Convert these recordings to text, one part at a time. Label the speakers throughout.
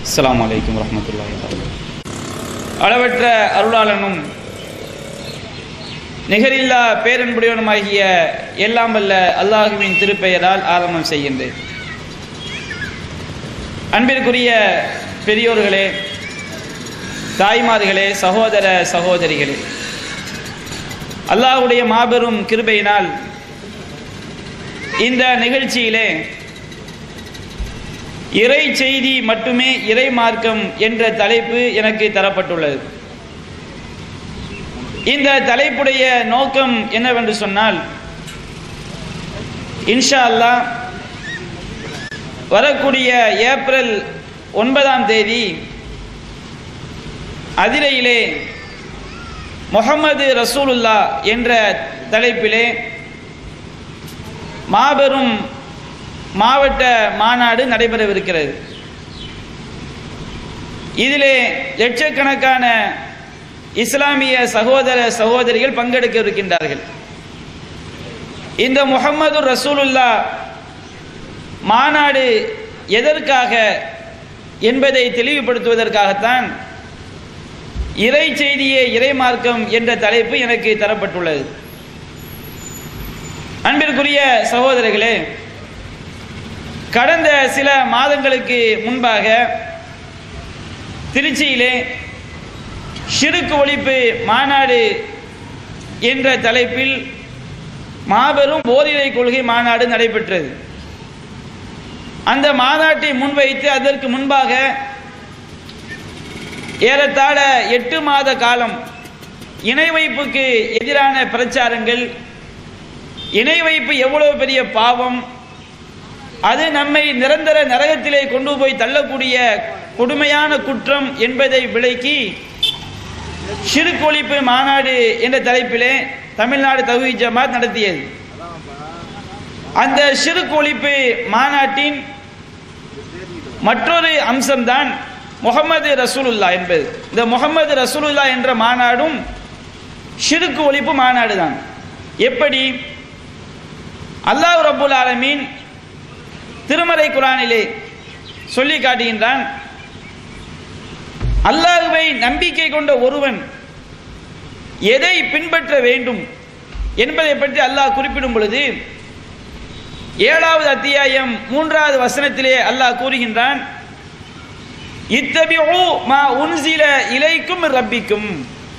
Speaker 1: அஸ்ஸலாமு அலைக்கும் வரஹ்மத்துல்லாஹி வபரகாத்துஹு அளவற்ற அருளாளனும் நிகரில்லா பேரன்புடையவனுமாகிய எல்லாம் வல்ல அல்லாஹுவின் திருப்பெயரால் ஆரம்பம் செய்கின்றேன் அன்பிற்குரிய பெரியோர்களே தாய்மார்களே சகோதர சகோதரிகளே அல்லாஹ்வுடைய மாபெரும் கிருபையினால் இந்த நிகழ்ச்சியிலே இறை செய்தி மட்டுமே இறை மார்க்கம் என்ற தலைப்பு எனக்கு தரப்பட்டுள்ளது இந்த தலைப்புடைய நோக்கம் என்னவென்று சொன்னால் இன்ஷா அல்லாஹ் வரக்கூடிய ஏப்ரல் ஒன்பதாம் தேதி அதிரையிலே முகமது ரசூலுல்லா என்ற தலைப்பிலே மாபெரும் மாவட்ட மாநாடு நடைபெறவிருக்கிறது இதிலே லட்சக்கணக்கான இஸ்லாமிய சகோதர சகோதரிகள் பங்கெடுக்க இருக்கின்றார்கள் இந்த முகம்மது ரசூலுல்லா மாநாடு எதற்காக என்பதை தெளிவுபடுத்துவதற்காகத்தான் இறை செய்தியே இறை மார்க்கம் என்ற தலைப்பு எனக்கு தரப்பட்டுள்ளது அன்பிற்குரிய சகோதரர்களே கடந்த சில மாதங்களுக்கு முன்பாக திருச்சியிலே ஷிருக்கு ஒழிப்பு மாநாடு என்ற தலைப்பில் மாபெரும் போதிலை கொள்கை மாநாடு நடைபெற்றது அந்த மாநாட்டை முன்வைத்து அதற்கு முன்பாக ஏறத்தாழ எட்டு மாத காலம் இணை வைப்புக்கு எதிரான பிரச்சாரங்கள் இணை வைப்பு எவ்வளவு பெரிய பாவம் அது நம்மை நிரந்தர நரகத்திலே கொண்டு போய் தள்ளக்கூடிய கொடுமையான குற்றம் என்பதை விளக்கி சிறுகொழிப்பு மாநாடு என்ற தலைப்பிலே தமிழ்நாடு தகுதி ஜமாத் நடத்தியது அந்த சிறுகொழிப்பு மாநாட்டின் மற்றொரு அம்சம்தான் முகமது ரசூலுல்லா என்பது இந்த முகமது ரசூலுல்லா என்ற மாநாடும் ஷிருக்கு ஒழிப்பு மாநாடு தான் எப்படி அல்லாஹ் ரபுல் ஆலமீன் திருமறை குரானிலே சொல்லி காட்டுகின்றான் அல்லாஹுவை நம்பிக்கை கொண்ட ஒருவன் எதை பின்பற்ற வேண்டும் என்பதை பற்றி அல்லாஹ் குறிப்பிடும் பொழுது ஏழாவது அத்தியாயம் மூன்றாவது வசனத்திலே அல்லாஹ் கூறுகின்றான் இத்தபிஉ மா உன்சில இலைக்கும் ரப்பிக்கும்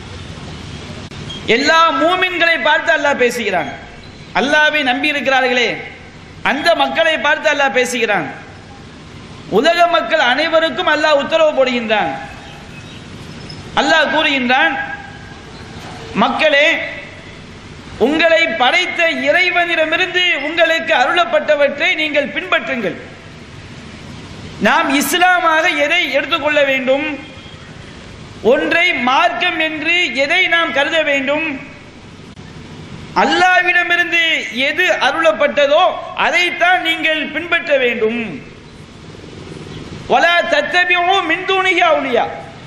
Speaker 1: எல்லா மூமின்களை பார்த்து அல்லாஹ் பேசுகிறான் அல்லாவை நம்பி இருக்கிறார்களே அந்த மக்களை பார்த்து அல்லாஹ் பேசுகிறான் உலக மக்கள் அனைவருக்கும் அல்லாஹ் உத்தரவு போடுகின்றான் அல்லாஹ் கூறுகின்றான் மக்களே உங்களை படைத்த இறைவனிடமிருந்து உங்களுக்கு அருளப்பட்டவற்றை நீங்கள் பின்பற்றுங்கள் நாம் இஸ்லாமாக எதை எடுத்துக்கொள்ள வேண்டும் ஒன்றை மார்க்கம் என்று எதை நாம் கருத வேண்டும் அல்லாவிடமிருந்து எது அருளப்பட்டதோ அதைத்தான் நீங்கள் பின்பற்ற வேண்டும் வலா தத்தபியும் மின்தூணிகா ஒளியா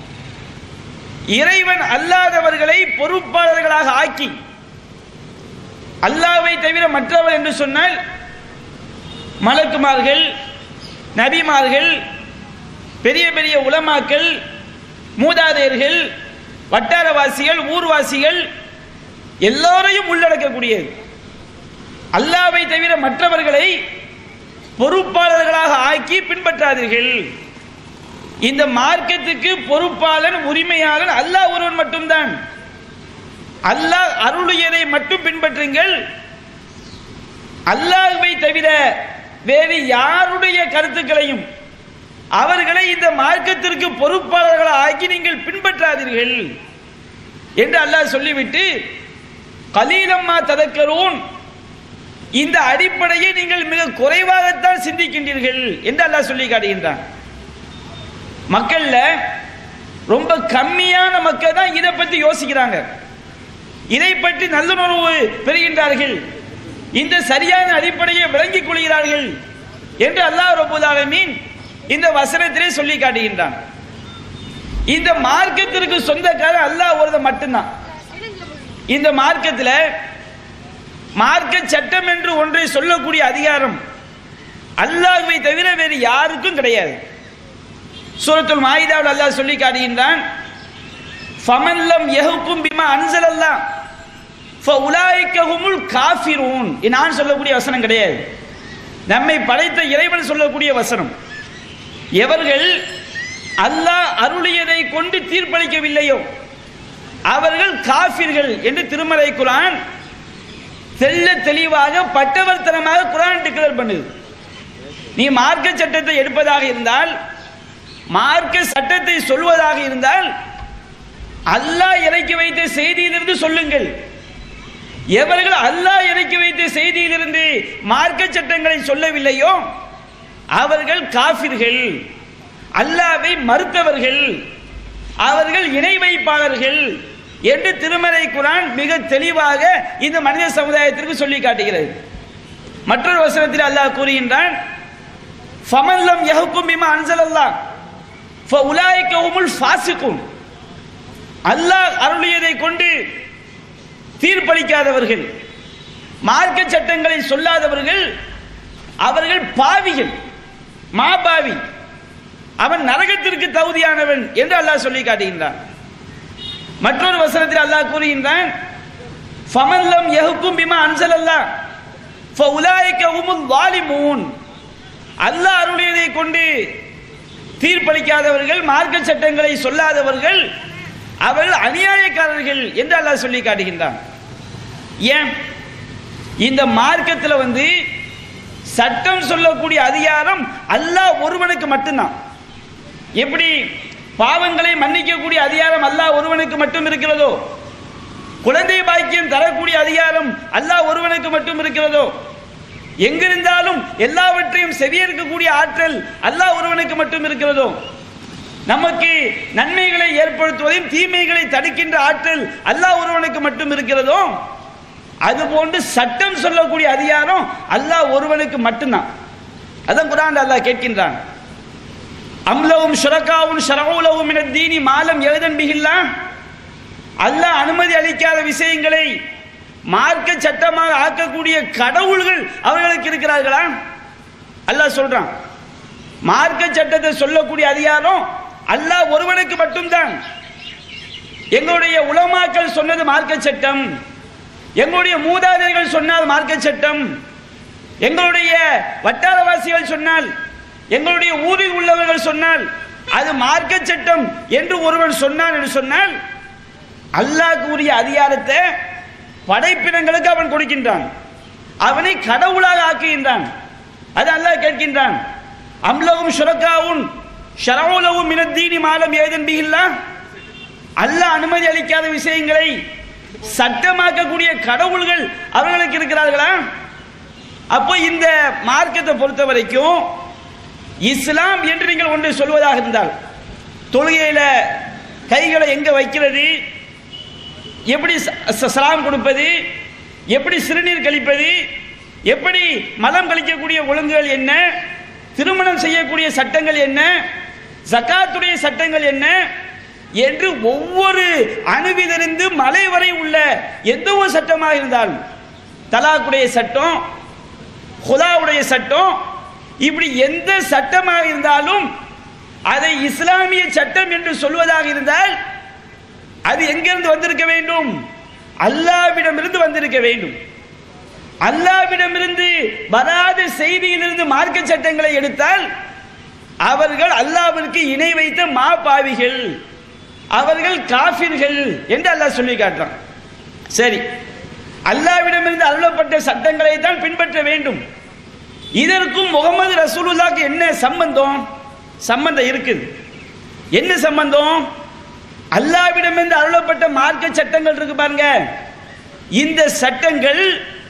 Speaker 1: இறைவன் அல்லாதவர்களை பொறுப்பாளர்களாக ஆக்கி அல்லாவை தவிர மற்றவர் என்று சொன்னால் மலக்குமார்கள் நபிமார்கள் பெரிய பெரிய உலமாக்கள் மூதாதையர்கள் வட்டாரவாசிகள் ஊர்வாசிகள் எல்லோரையும் உள்ளடக்கக்கூடியது அல்லாவை தவிர மற்றவர்களை பொறுப்பாளர்களாக ஆக்கி பின்பற்றாதீர்கள் இந்த மார்க்கத்துக்கு பொறுப்பாளன் உரிமையாளன் அல்லாஹ் ஒருவன் மட்டும்தான் அல்லாஹ் அருளியதை மட்டும் பின்பற்றுங்கள் அல்லாஹ்வை தவிர வேறு யாருடைய கருத்துக்களையும் அவர்களை இந்த மார்க்கத்திற்கு பொறுப்பாளர்களை ஆக்கி நீங்கள் பின்பற்றாதீர்கள் என்று அல்லாஹ் சொல்லிவிட்டு கலீலம்மா ததக்கரூன் இந்த அடிப்படையை நீங்கள் மிக குறைவாகத்தான் சிந்திக்கின்றீர்கள் என்று அல்லாஹ் சொல்லி காட்டுகின்றான் மக்கள்ல ரொம்ப கம்மியான மக்கள் தான் இதை பத்தி யோசிக்கிறாங்க இதை பற்றி நல்லுணர்வு பெறுகின்றார்கள் இந்த சரியான அடிப்படையை விளங்கிக் கொள்கிறார்கள் என்று அல்லாஹ் ரபுல் ஆலமீன் இந்த வசனத்திலே சொல்லி காட்டுகின்றான் இந்த மார்க்கத்திற்கு சொந்தக்காரர் அல்லாஹ் ஒருவர் மட்டும்தான் இந்த மார்க்கத்தில் மார்க்க சட்டம் என்று ஒன்றை சொல்லக்கூடிய அதிகாரம் அல்லாஹ்வை தவிர வேறு யாருக்கும் கிடையாது சூரத்துல் மாயிதாவில் அல்லாஹ் சொல்லி காட்டுகின்றான் ஃபமல்லம் யஹுக்கும் பிமா அன்சலல்லா ஃபஉலாயிக்கஹுமுல் காஃபிரூன் இது நான் சொல்லக்கூடிய வசனம் கிடையாது நம்மை படைத்த இறைவன் சொல்லக்கூடிய வசனம் எவர்கள் அல்லாஹ் அருளியதை கொண்டு தீர்ப்பளிக்கவில்லையோ அவர்கள் காஃபிர்கள் என்று திருமலை குரான் தெல்ல தெளிவாக பட்டவர்த்தனமாக குரான் டிக்ளேர் பண்ணுது நீ மார்க்க சட்டத்தை எடுப்பதாக இருந்தால் மார்க்க சட்டத்தை சொல்வதாக இருந்தால் அல்லாஹ் இறக்கி வைத்த செய்தியிலிருந்து சொல்லுங்கள் எவர்கள் அல்லாஹ் இறக்கி வைத்த செய்தியிலிருந்து மார்க்க சட்டங்களை சொல்லவில்லையோ அவர்கள் காஃபிர்கள் அல்லாவை மறுத்தவர்கள் அவர்கள் இணை வைப்பாளர்கள் என்று திருமலை குரான் மிக தெளிவாக இந்த மனித சமுதாயத்திற்கு சொல்லி காட்டுகிறது மற்றொரு வசனத்தில் அல்லாஹ் கூறுகின்றான் ஃபமல்லம் யஹுக்கும் பிமா அன்சலல்லாஹ் ஃபஉலாயிக ஹுமுல் ஃபாசிகுன் அல்லாஹ் அருளியதை கொண்டு தீர்ப்பளிக்காதவர்கள் மார்க்க சட்டங்களை சொல்லாதவர்கள் அவர்கள் பாவிகள் மாபாவி அவன் நரகத்திற்கு தகுதியானவன் என்று அல்லாஹ் சொல்லி காட்டுகின்றான் மற்றொரு வசனத்தில் அல்லாஹ் கூறுகின்றான் ஃபமல்லம் யஹுக்கும் பிமா அன்சலல்லாஹ் ஃபஉலாயிக ஹுமுல் வாலிமூன் அல்லாஹ் அருளியதை கொண்டு தீர்ப்பளிக்காதவர்கள் மார்க்க சட்டங்களை சொல்லாதவர்கள் அவர்கள் அநியாயக்காரர்கள் என்று அல்லாஹ் சொல்லி காட்டுகின்றான் ஏன் இந்த மார்க்கத்தில் வந்து சட்டம் சொல்லக்கூடிய அதிகாரம் அல்லாஹ் ஒருவனுக்கு மட்டும்தான் எப்படி பாவங்களை மன்னிக்கக்கூடிய அதிகாரம் அல்லாஹ் ஒருவனுக்கு மட்டும் இருக்கிறதோ குழந்தை பாக்கியம் தரக்கூடிய அதிகாரம் அல்லாஹ் ஒருவனுக்கு மட்டும் இருக்கிறதோ எங்கிருந்தாலும் எல்லாவற்றையும் செவியேற்கக்கூடிய ஆற்றல் அல்லாஹ் ஒருவனுக்கு மட்டும் இருக்கிறதோ நமக்கு நன்மைகளை ஏற்படுத்துவதையும் தீமைகளை தடுக்கின்ற ஆற்றல் அல்லாஹ் ஒருவனுக்கு மட்டும் இருக்கிறதோ அதுபோன்று சட்டம் சொல்லக்கூடிய அதிகாரம் அல்லாஹ் ஒருவனுக்கு மட்டும்தான் அதான் குரான் அல்லாஹ் கேட்கின்றான் அம்லவும் ஷுரக்காவும் ஷரவுலவும் என தீனி மாலம் எழுதன் மிகில்லா அல்லாஹ் அனுமதி அளிக்காத விஷயங்களை மார்க்க சட்டமாக ஆக்கக்கூடிய கடவுள்கள் அவர்களுக்கு இருக்கிறார்களா அல்லாஹ் சொல்றான் மார்க்க சட்டத்தை சொல்லக்கூடிய அதிகாரம் அல்லாஹ் ஒருவனுக்கு மட்டும்தான் எங்களுடைய உலமாக்கள் சொன்னது மார்க்க சட்டம் எங்களுடைய மூதாதையர்கள் சொன்னால் மார்க்க சட்டம் எங்களுடைய வட்டாரவாசிகள் சொன்னால் எங்களுடைய ஊரில் உள்ளவர்கள் சொன்னால் அது மார்க்க சட்டம் என்று ஒருவன் சொன்னான் என்று சொன்னால் அல்லாஹ் கூறிய அதிகாரத்தை படைப்பினங்களுக்கு அவன் கொடுக்கின்றான் அவனை கடவுளாக ஆக்குகின்றான் அது அல்லாஹ் கேட்கின்றான் அம்லவும் சுரக்காவும் ஷரவுலவும் மினத்தீனி மாலம் ஏதன் பிகில்லா அல்லாஹ் அனுமதி அளிக்காத விஷயங்களை சட்டமாக்கக்கூடிய கடவுள்கள் அவர்களுக்கு இருக்கிறார்களா அப்போ இந்த மார்க்கத்தை பொறுத்த வரைக்கும் இஸ்லாம் என்று நீங்கள் ஒன்று சொல்வதாக இருந்தால் தொழுகையில கைகளை எங்க வைக்கிறது எப்படி ச- ச- சலாம் கொடுப்பது எப்படி சிறுநீர் கழிப்பது எப்படி மலம் கழிக்கக்கூடிய ஒழுங்குகள் என்ன திருமணம் செய்யக்கூடிய சட்டங்கள் என்ன ஜகாத்துடைய சட்டங்கள் என்ன என்று ஒவ்வொரு அணுவிலிருந்து மலை வரை உள்ள எந்த ஒரு சட்டமாக இருந்தாலும் தலாக்குடைய சட்டம் ஹுதாவுடைய சட்டம் இப்படி எந்த சட்டமாக இருந்தாலும் அதை இஸ்லாமிய சட்டம் என்று சொல்வதாக இருந்தால் அது எங்கிருந்து வந்திருக்க வேண்டும் அல்லாவிடமிருந்து வந்திருக்க வேண்டும் அல்லாவிடமிருந்து வராத செய்தியிலிருந்து மார்க்க சட்டங்களை எடுத்தால் அவர்கள் அல்லாவிற்கு இணை வைத்த மா பாவிகள் அவர்கள் காஃபிர்கள் என்று அல்லாஹ் சொல்லி காட்டுறான் சரி அல்லாவிடமிருந்து அருளப்பட்ட சட்டங்களை தான் பின்பற்ற வேண்டும் இதற்கும் முகமது ரசூலுல்லாக்கு என்ன சம்பந்தம் சம்பந்தம் இருக்குது என்ன சம்பந்தம் அல்லாவிடமிருந்து அருளப்பட்ட மார்க்க சட்டங்கள் இருக்கு பாருங்க இந்த சட்டங்கள்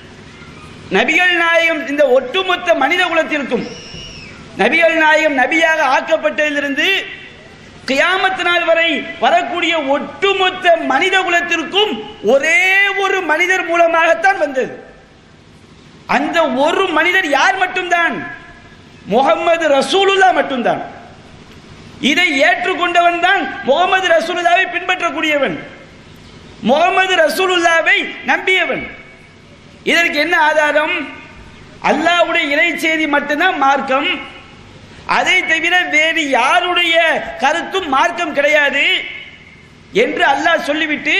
Speaker 1: நபிகள் நாயகம் இந்த ஒட்டுமொத்த மனித குலத்திற்கும் நபிகள் நாயகம் நபியாக ஆக்கப்பட்டதிலிருந்து கியாமத் நாள் வரை வரக்கூடிய ஒட்டுமொத்த மனித குலத்திற்கும் ஒரே ஒரு மனிதர் மூலமாகத்தான் வந்தது அந்த ஒரு மனிதர் யார் மட்டும்தான் முகமது ரசூலுல்லா மட்டும்தான் இதை ஏற்றுக்கொண்டவன் தான் முகமது ரசூலுல்லாவை பின்பற்றக்கூடியவன் முகமது ரசூலுல்லாவை நம்பியவன் இதற்கு என்ன ஆதாரம் அல்லாஹ்வுடைய இறை செய்தி மட்டும்தான் மார்க்கம் அதை தவிர வேறு யாருடைய கருத்தும் மார்க்கம் கிடையாது என்று அல்லாஹ் சொல்லிவிட்டு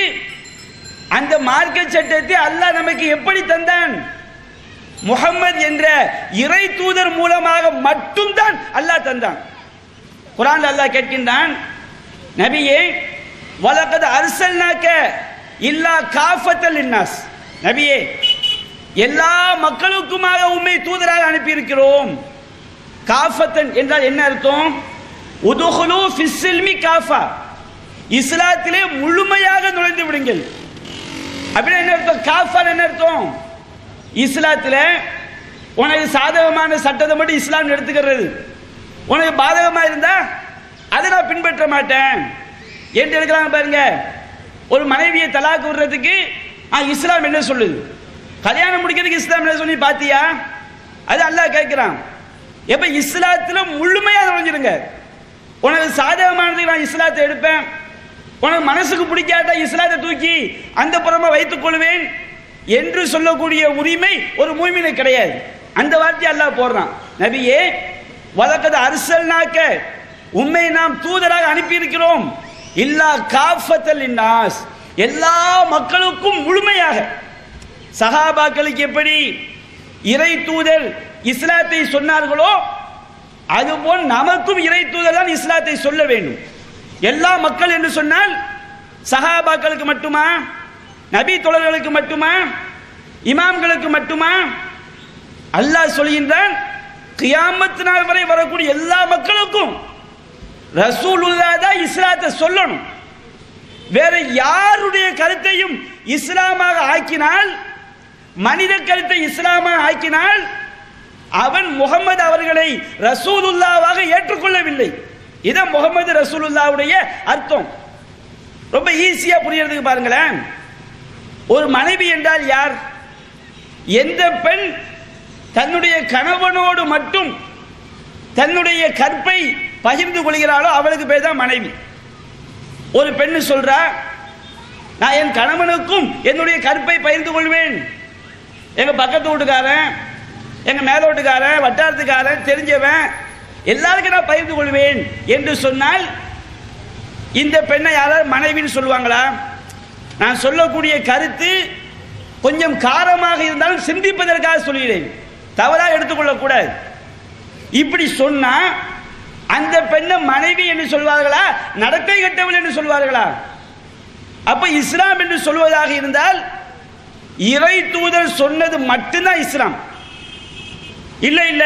Speaker 1: அந்த மார்க்க சட்டத்தை அல்லாஹ் நமக்கு எப்படி தந்தான் முகம்மது என்ற இறை தூதர் மூலமாக மட்டும்தான் அல்லாஹ் தந்தான் குரான் அல்லாஹ் கேட்கின்றான் நபியே வலக்கது அரசல்னாக்க இல்லா காஃபத்தல் இன்னாஸ் நபியே எல்லா மக்களுக்குமாக உண்மை தூதராக அனுப்பியிருக்கிறோம் காஃபத்தன் என்றால் என்ன அர்த்தம் உதுகுலு ஃபிஸ்ஸில்மி காஃபா இஸ்லாத்திலே முழுமையாக நுழைந்து விடுங்கள் அப்படின்னா என்ன அர்த்தம் காஃபான் என்ன அர்த்தம் இஸ்லாத்துல உனக்கு சாதகமான சட்டத்தை மட்டும் இஸ்லாம் எடுத்துக்கிறது உனக்கு பாதகமா இருந்தா அதை நான் பின்பற்ற மாட்டேன் என்று எடுக்கிறாங்க பாருங்க ஒரு மனைவியை தலாக்கு விடுறதுக்கு ஆ இஸ்லாம் என்ன சொல்லுது கல்யாணம் முடிக்கிறதுக்கு இஸ்லாம் என்ன சொல்லி பாத்தியா அது அல்லாஹ் கேட்கிறான் எப்ப இஸ்லாத்துல முழுமையா நுழைஞ்சிருங்க உனக்கு சாதகமானதுக்கு நான் இஸ்லாத்தை எடுப்பேன் உனக்கு மனசுக்கு பிடிக்காத இஸ்லாத்தை தூக்கி அந்த புறமா வைத்துக் கொள்வேன் என்று சொல்லக்கூடிய உரிமை ஒரு மூமினுக்கு கிடையாது அந்த வார்த்தையை அல்லாஹ் போடுறான் நபியே வழக்கது அரசல்னாக்க உண்மை நாம் தூதராக அனுப்பியிருக்கிறோம் இல்லா காஃபத்தல் இன்னாஸ் எல்லா மக்களுக்கும் முழுமையாக சஹாபாக்களுக்கு எப்படி இறை தூதர் இஸ்லாத்தை சொன்னார்களோ அதுபோல் நமக்கும் இறை தூதர் தான் இஸ்லாத்தை சொல்ல வேண்டும் எல்லா மக்கள் என்று சொன்னால் சஹாபாக்களுக்கு மட்டுமா நபி தோழர்களுக்கு மட்டுமா இமாம்களுக்கு மட்டுமா அல்லாஹ் சொல்கின்றான் கியாமத்து நாள் வரை வரக்கூடிய எல்லா மக்களுக்கும் ரசூலுல்லா தான் இஸ்லாத்தை சொல்லணும் வேற யாருடைய கருத்தையும் இஸ்லாமாக ஆக்கினால் மனித கருத்தை இஸ்லாமாக ஆக்கினால் அவன் முகமது அவர்களை ரசூலுல்லாவாக ஏற்றுக்கொள்ளவில்லை இதான் முகமது ரசூலுல்லாவுடைய அர்த்தம் ரொம்ப ஈஸியா புரியறதுக்கு பாருங்களேன் ஒரு மனைவி என்றால் யார் எந்த பெண் தன்னுடைய கணவனோடு மட்டும் தன்னுடைய கற்பை பகிர்ந்து கொள்கிறாளோ அவளுக்கு பேர் தான் மனைவி ஒரு பெண்ணு சொல்றா நான் என் கணவனுக்கும் என்னுடைய கற்பை பகிர்ந்து கொள்வேன் எங்க பக்கத்து வீட்டுக்காரன் எங்க மேல வீட்டுக்காரன் வட்டாரத்துக்காரன் தெரிஞ்சவன் எல்லாருக்கும் நான் பகிர்ந்து கொள்வேன் என்று சொன்னால் இந்த பெண்ணை யாராவது மனைவின்னு சொல்லுவாங்களா நான் சொல்லக்கூடிய கருத்து கொஞ்சம் காரமாக இருந்தாலும் சிந்திப்பதற்காக சொல்கிறேன் தவறாக எடுத்துக்கொள்ளக்கூடாது இப்படி சொன்னா அந்த பெண்ணை மனைவி என்று சொல்வார்களா நடக்கை கட்டவள் என்று சொல்வார்களா அப்ப இஸ்லாம் என்று சொல்வதாக இருந்தால் இறை தூதர் சொன்னது மட்டும்தான் இஸ்லாம் இல்ல இல்ல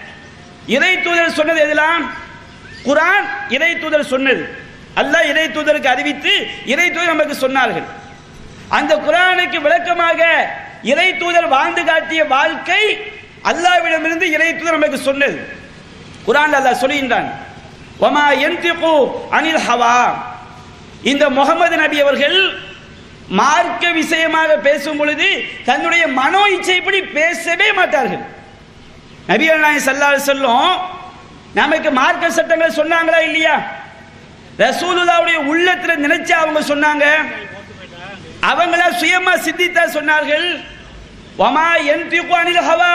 Speaker 1: இறை தூதர் சொன்னது எதெல்லாம் குரான் இறை தூதர் சொன்னது அல்லாஹ் இறை தூதருக்கு அறிவித்து இறை தூதர் நமக்கு சொன்னார்கள் அந்த குரானுக்கு விளக்கமாக இறை தூதர் வாழ்ந்து காட்டிய வாழ்க்கை அல்லாவிடமிருந்து இறை தூதர் நமக்கு சொன்னது குரான் அல்லாஹ் சொல்லுகின்றான் ஒமா என்திகு அனில் ஹவா இந்த முகமது நபி அவர்கள் மார்க்க விஷயமாக பேசும் பொழுது தன்னுடைய மனோ இச்சைப்படி பேசவே மாட்டார்கள் நபிகள் நாயகம் சல்லாஹ் சொல்லும் நமக்கு மார்க்க சட்டங்கள் சொன்னாங்களா இல்லையா ரசூலுல்லாவுடைய உள்ளத்துல நினைச்சு அவங்க சொன்னாங்க அவங்களா சுயமா சிந்தித்தா சொன்னார்கள் வமா என்திகு அனில் ஹவா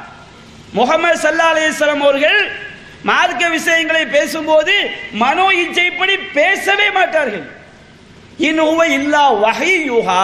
Speaker 1: முகமது சல்லா அலிஸ்லாம் அவர்கள் மார்க்க விஷயங்களை பேசும்போது மனோ இச்சைப்படி பேசவே மாட்டார்கள் இன்ஹுவ இல்லா வஹையுஹா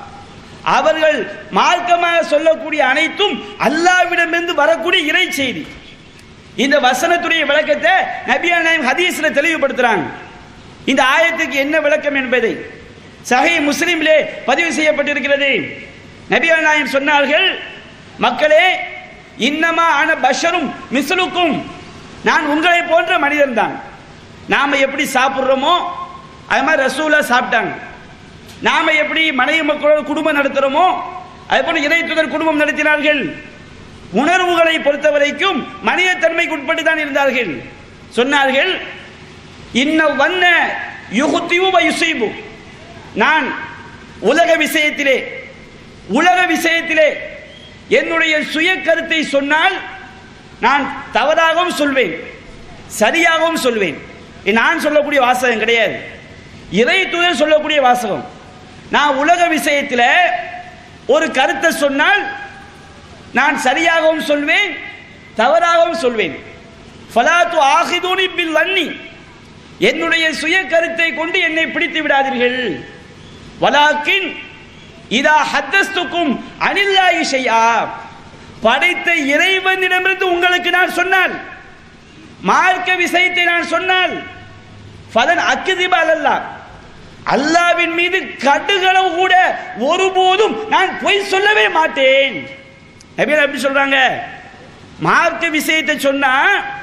Speaker 1: அவர்கள் மார்க்கமாக சொல்லக்கூடிய அனைத்தும் அல்லாவிடமிருந்து வரக்கூடிய இறை செய்தி இந்த வசனத்துடைய விளக்கத்தை நபியா நாயம் ஹதீஸ்ல தெளிவுபடுத்துறாங்க இந்த ஆயத்துக்கு என்ன விளக்கம் என்பதை சஹி முஸ்லிமிலே பதிவு செய்யப்பட்டிருக்கிறது நபியா நாயம் சொன்னார்கள் மக்களே இன்னமா ஆன பஷரும் மிஸ்லுக்கும் நான் உங்களை போன்ற மனிதன் தான் நாம எப்படி சாப்பிடுறோமோ அது மாதிரி ரசூலா சாப்பிட்டாங்க நாம எப்படி மனைவி மக்களோட குடும்பம் நடத்துறோமோ அது போல இறைத்துதர் குடும்பம் நடத்தினார்கள் உணர்வுகளை பொறுத்த வரைக்கும் மனித தன்மைக்கு உட்பட்டு தான் இருந்தார்கள் சொன்னார்கள் இன்ன வண்ண யுகுத்திவு யுசைபு நான் உலக விஷயத்திலே உலக விஷயத்திலே என்னுடைய சுய கருத்தை சொன்னால் நான் தவறாகவும் சொல்வேன் சரியாகவும் சொல்வேன் இது நான் சொல்லக்கூடிய வாசகம் கிடையாது இறை தூதர் சொல்லக்கூடிய வாசகம் நான் உலக விஷயத்தில் ஒரு கருத்தை சொன்னால் நான் சரியாகவும் சொல்வேன் தவறாகவும் சொல்வேன் ஃபலாத்து ஆஹிதூனி பில் அன்னி என்னுடைய சுய கருத்தை கொண்டு என்னை பிடித்து விடாதீர்கள் வலாக்கின் இதா ஹத்தஸ்துக்கும் அனில்லாயி ஷையா படைத்த இறைவனிடமிருந்து உங்களுக்கு நான் சொன்னால் மார்க்க விஷயத்தை நான் சொன்னால் ஃபலன் அக்குதிபால் அல்லா அல்லாவின் மீது கடுகளவு கூட ஒருபோதும் நான் பொய் சொல்லவே மாட்டேன் நபிகள் எப்படி சொல்றாங்க மார்க்க விஷயத்தை சொன்னா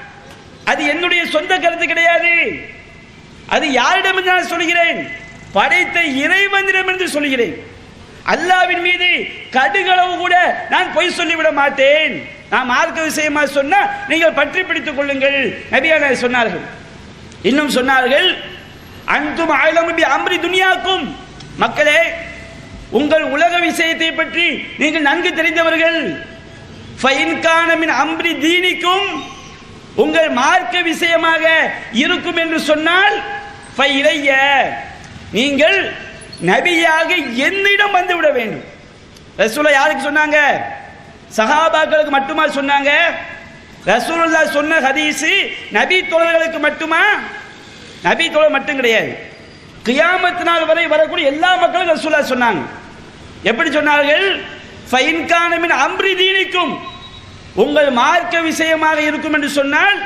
Speaker 1: அது என்னுடைய சொந்த கருத்து கிடையாது அது யாரிடமிருந்து நான் சொல்கிறேன் படைத்த இறைவனிடமிருந்து சொல்கிறேன் அல்லாவின் மீது கடுகளவு கூட நான் பொய் சொல்லிவிட மாட்டேன் நான் மார்க்க விஷயமா சொன்னா நீங்கள் பற்றி பிடித்துக் கொள்ளுங்கள் நபியான சொன்னார்கள் இன்னும் சொன்னார்கள் அன்தும் ஆயிலம் அம்ரி துனியாக்கும் மக்களே உங்கள் உலக விஷயத்தை பற்றி நீங்கள் நன்கு தெரிந்தவர்கள் ஃபைன்கானமின் அம்ரி தீனிக்கும் உங்கள் மார்க்க விஷயமாக இருக்கும் என்று சொன்னால் இளைய நீங்கள் நபியாக என்னிடம் வந்து விட வேண்டும் ரசூலா யாருக்கு சொன்னாங்க சஹாபாக்களுக்கு மட்டுமா சொன்னாங்க ரசூலுல்லா சொன்ன ஹதீஸ் நபி தோழர்களுக்கு மட்டுமா நபி தோழர் மட்டும் கிடையாது கியாமத் நாள் வரை வரக்கூடிய எல்லா மக்களும் ரசூலா சொன்னாங்க எப்படி சொன்னார்கள் ஃபைன்கானமின் அம்ரி தீனிக்கும் உங்கள் மார்க்க விஷயமாக இருக்கும் என்று சொன்னால்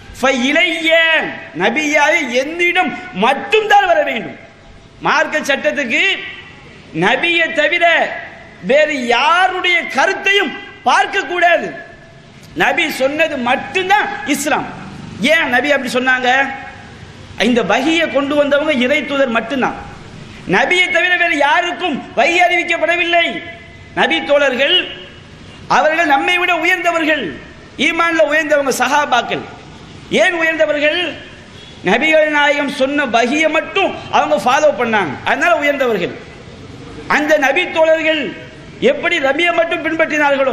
Speaker 1: இளைய நபியாக என்னிடம் மட்டும்தான் வர வேண்டும் மார்க்க சட்டத்துக்கு நபியை தவிர வேறு யாருடைய கருத்தையும் பார்க்க கூடாது நபி சொன்னது மட்டும்தான் இஸ்லாம் ஏன் நபி அப்படி சொன்னாங்க இந்த வகியை கொண்டு வந்தவங்க இறை தூதர் மட்டும்தான் நபியை தவிர வேறு யாருக்கும் வகி அறிவிக்கப்படவில்லை நபி தோழர்கள் அவர்கள் நம்மை விட உயர்ந்தவர்கள் ஈமான்ல உயர்ந்தவங்க சஹாபாக்கள் ஏன் உயர்ந்தவர்கள் நபிகள் நாயகம் சொன்ன வகியை மட்டும் அவங்க ஃபாலோ பண்ணாங்க அதனால உயர்ந்தவர்கள் அந்த நபி தோழர்கள் எப்படி ரபியை மட்டும் பின்பற்றினார்களோ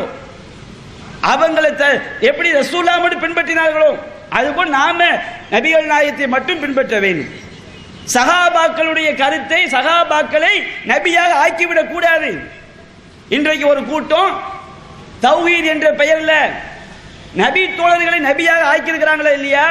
Speaker 1: அவங்களை எப்படி ரசூல்லா மட்டும் பின்பற்றினார்களோ அதுபோல் நாம நபிகள் நாயகத்தை மட்டும் பின்பற்ற வேண்டும் சகாபாக்களுடைய கருத்தை சகாபாக்களை நபியாக ஆக்கிவிடக் கூடாது இன்றைக்கு ஒரு கூட்டம் தௌஹீத் என்ற பெயர்ல நபி தோழர்களை நபியாக ஆக்கியிருக்கிறாங்களா இல்லையா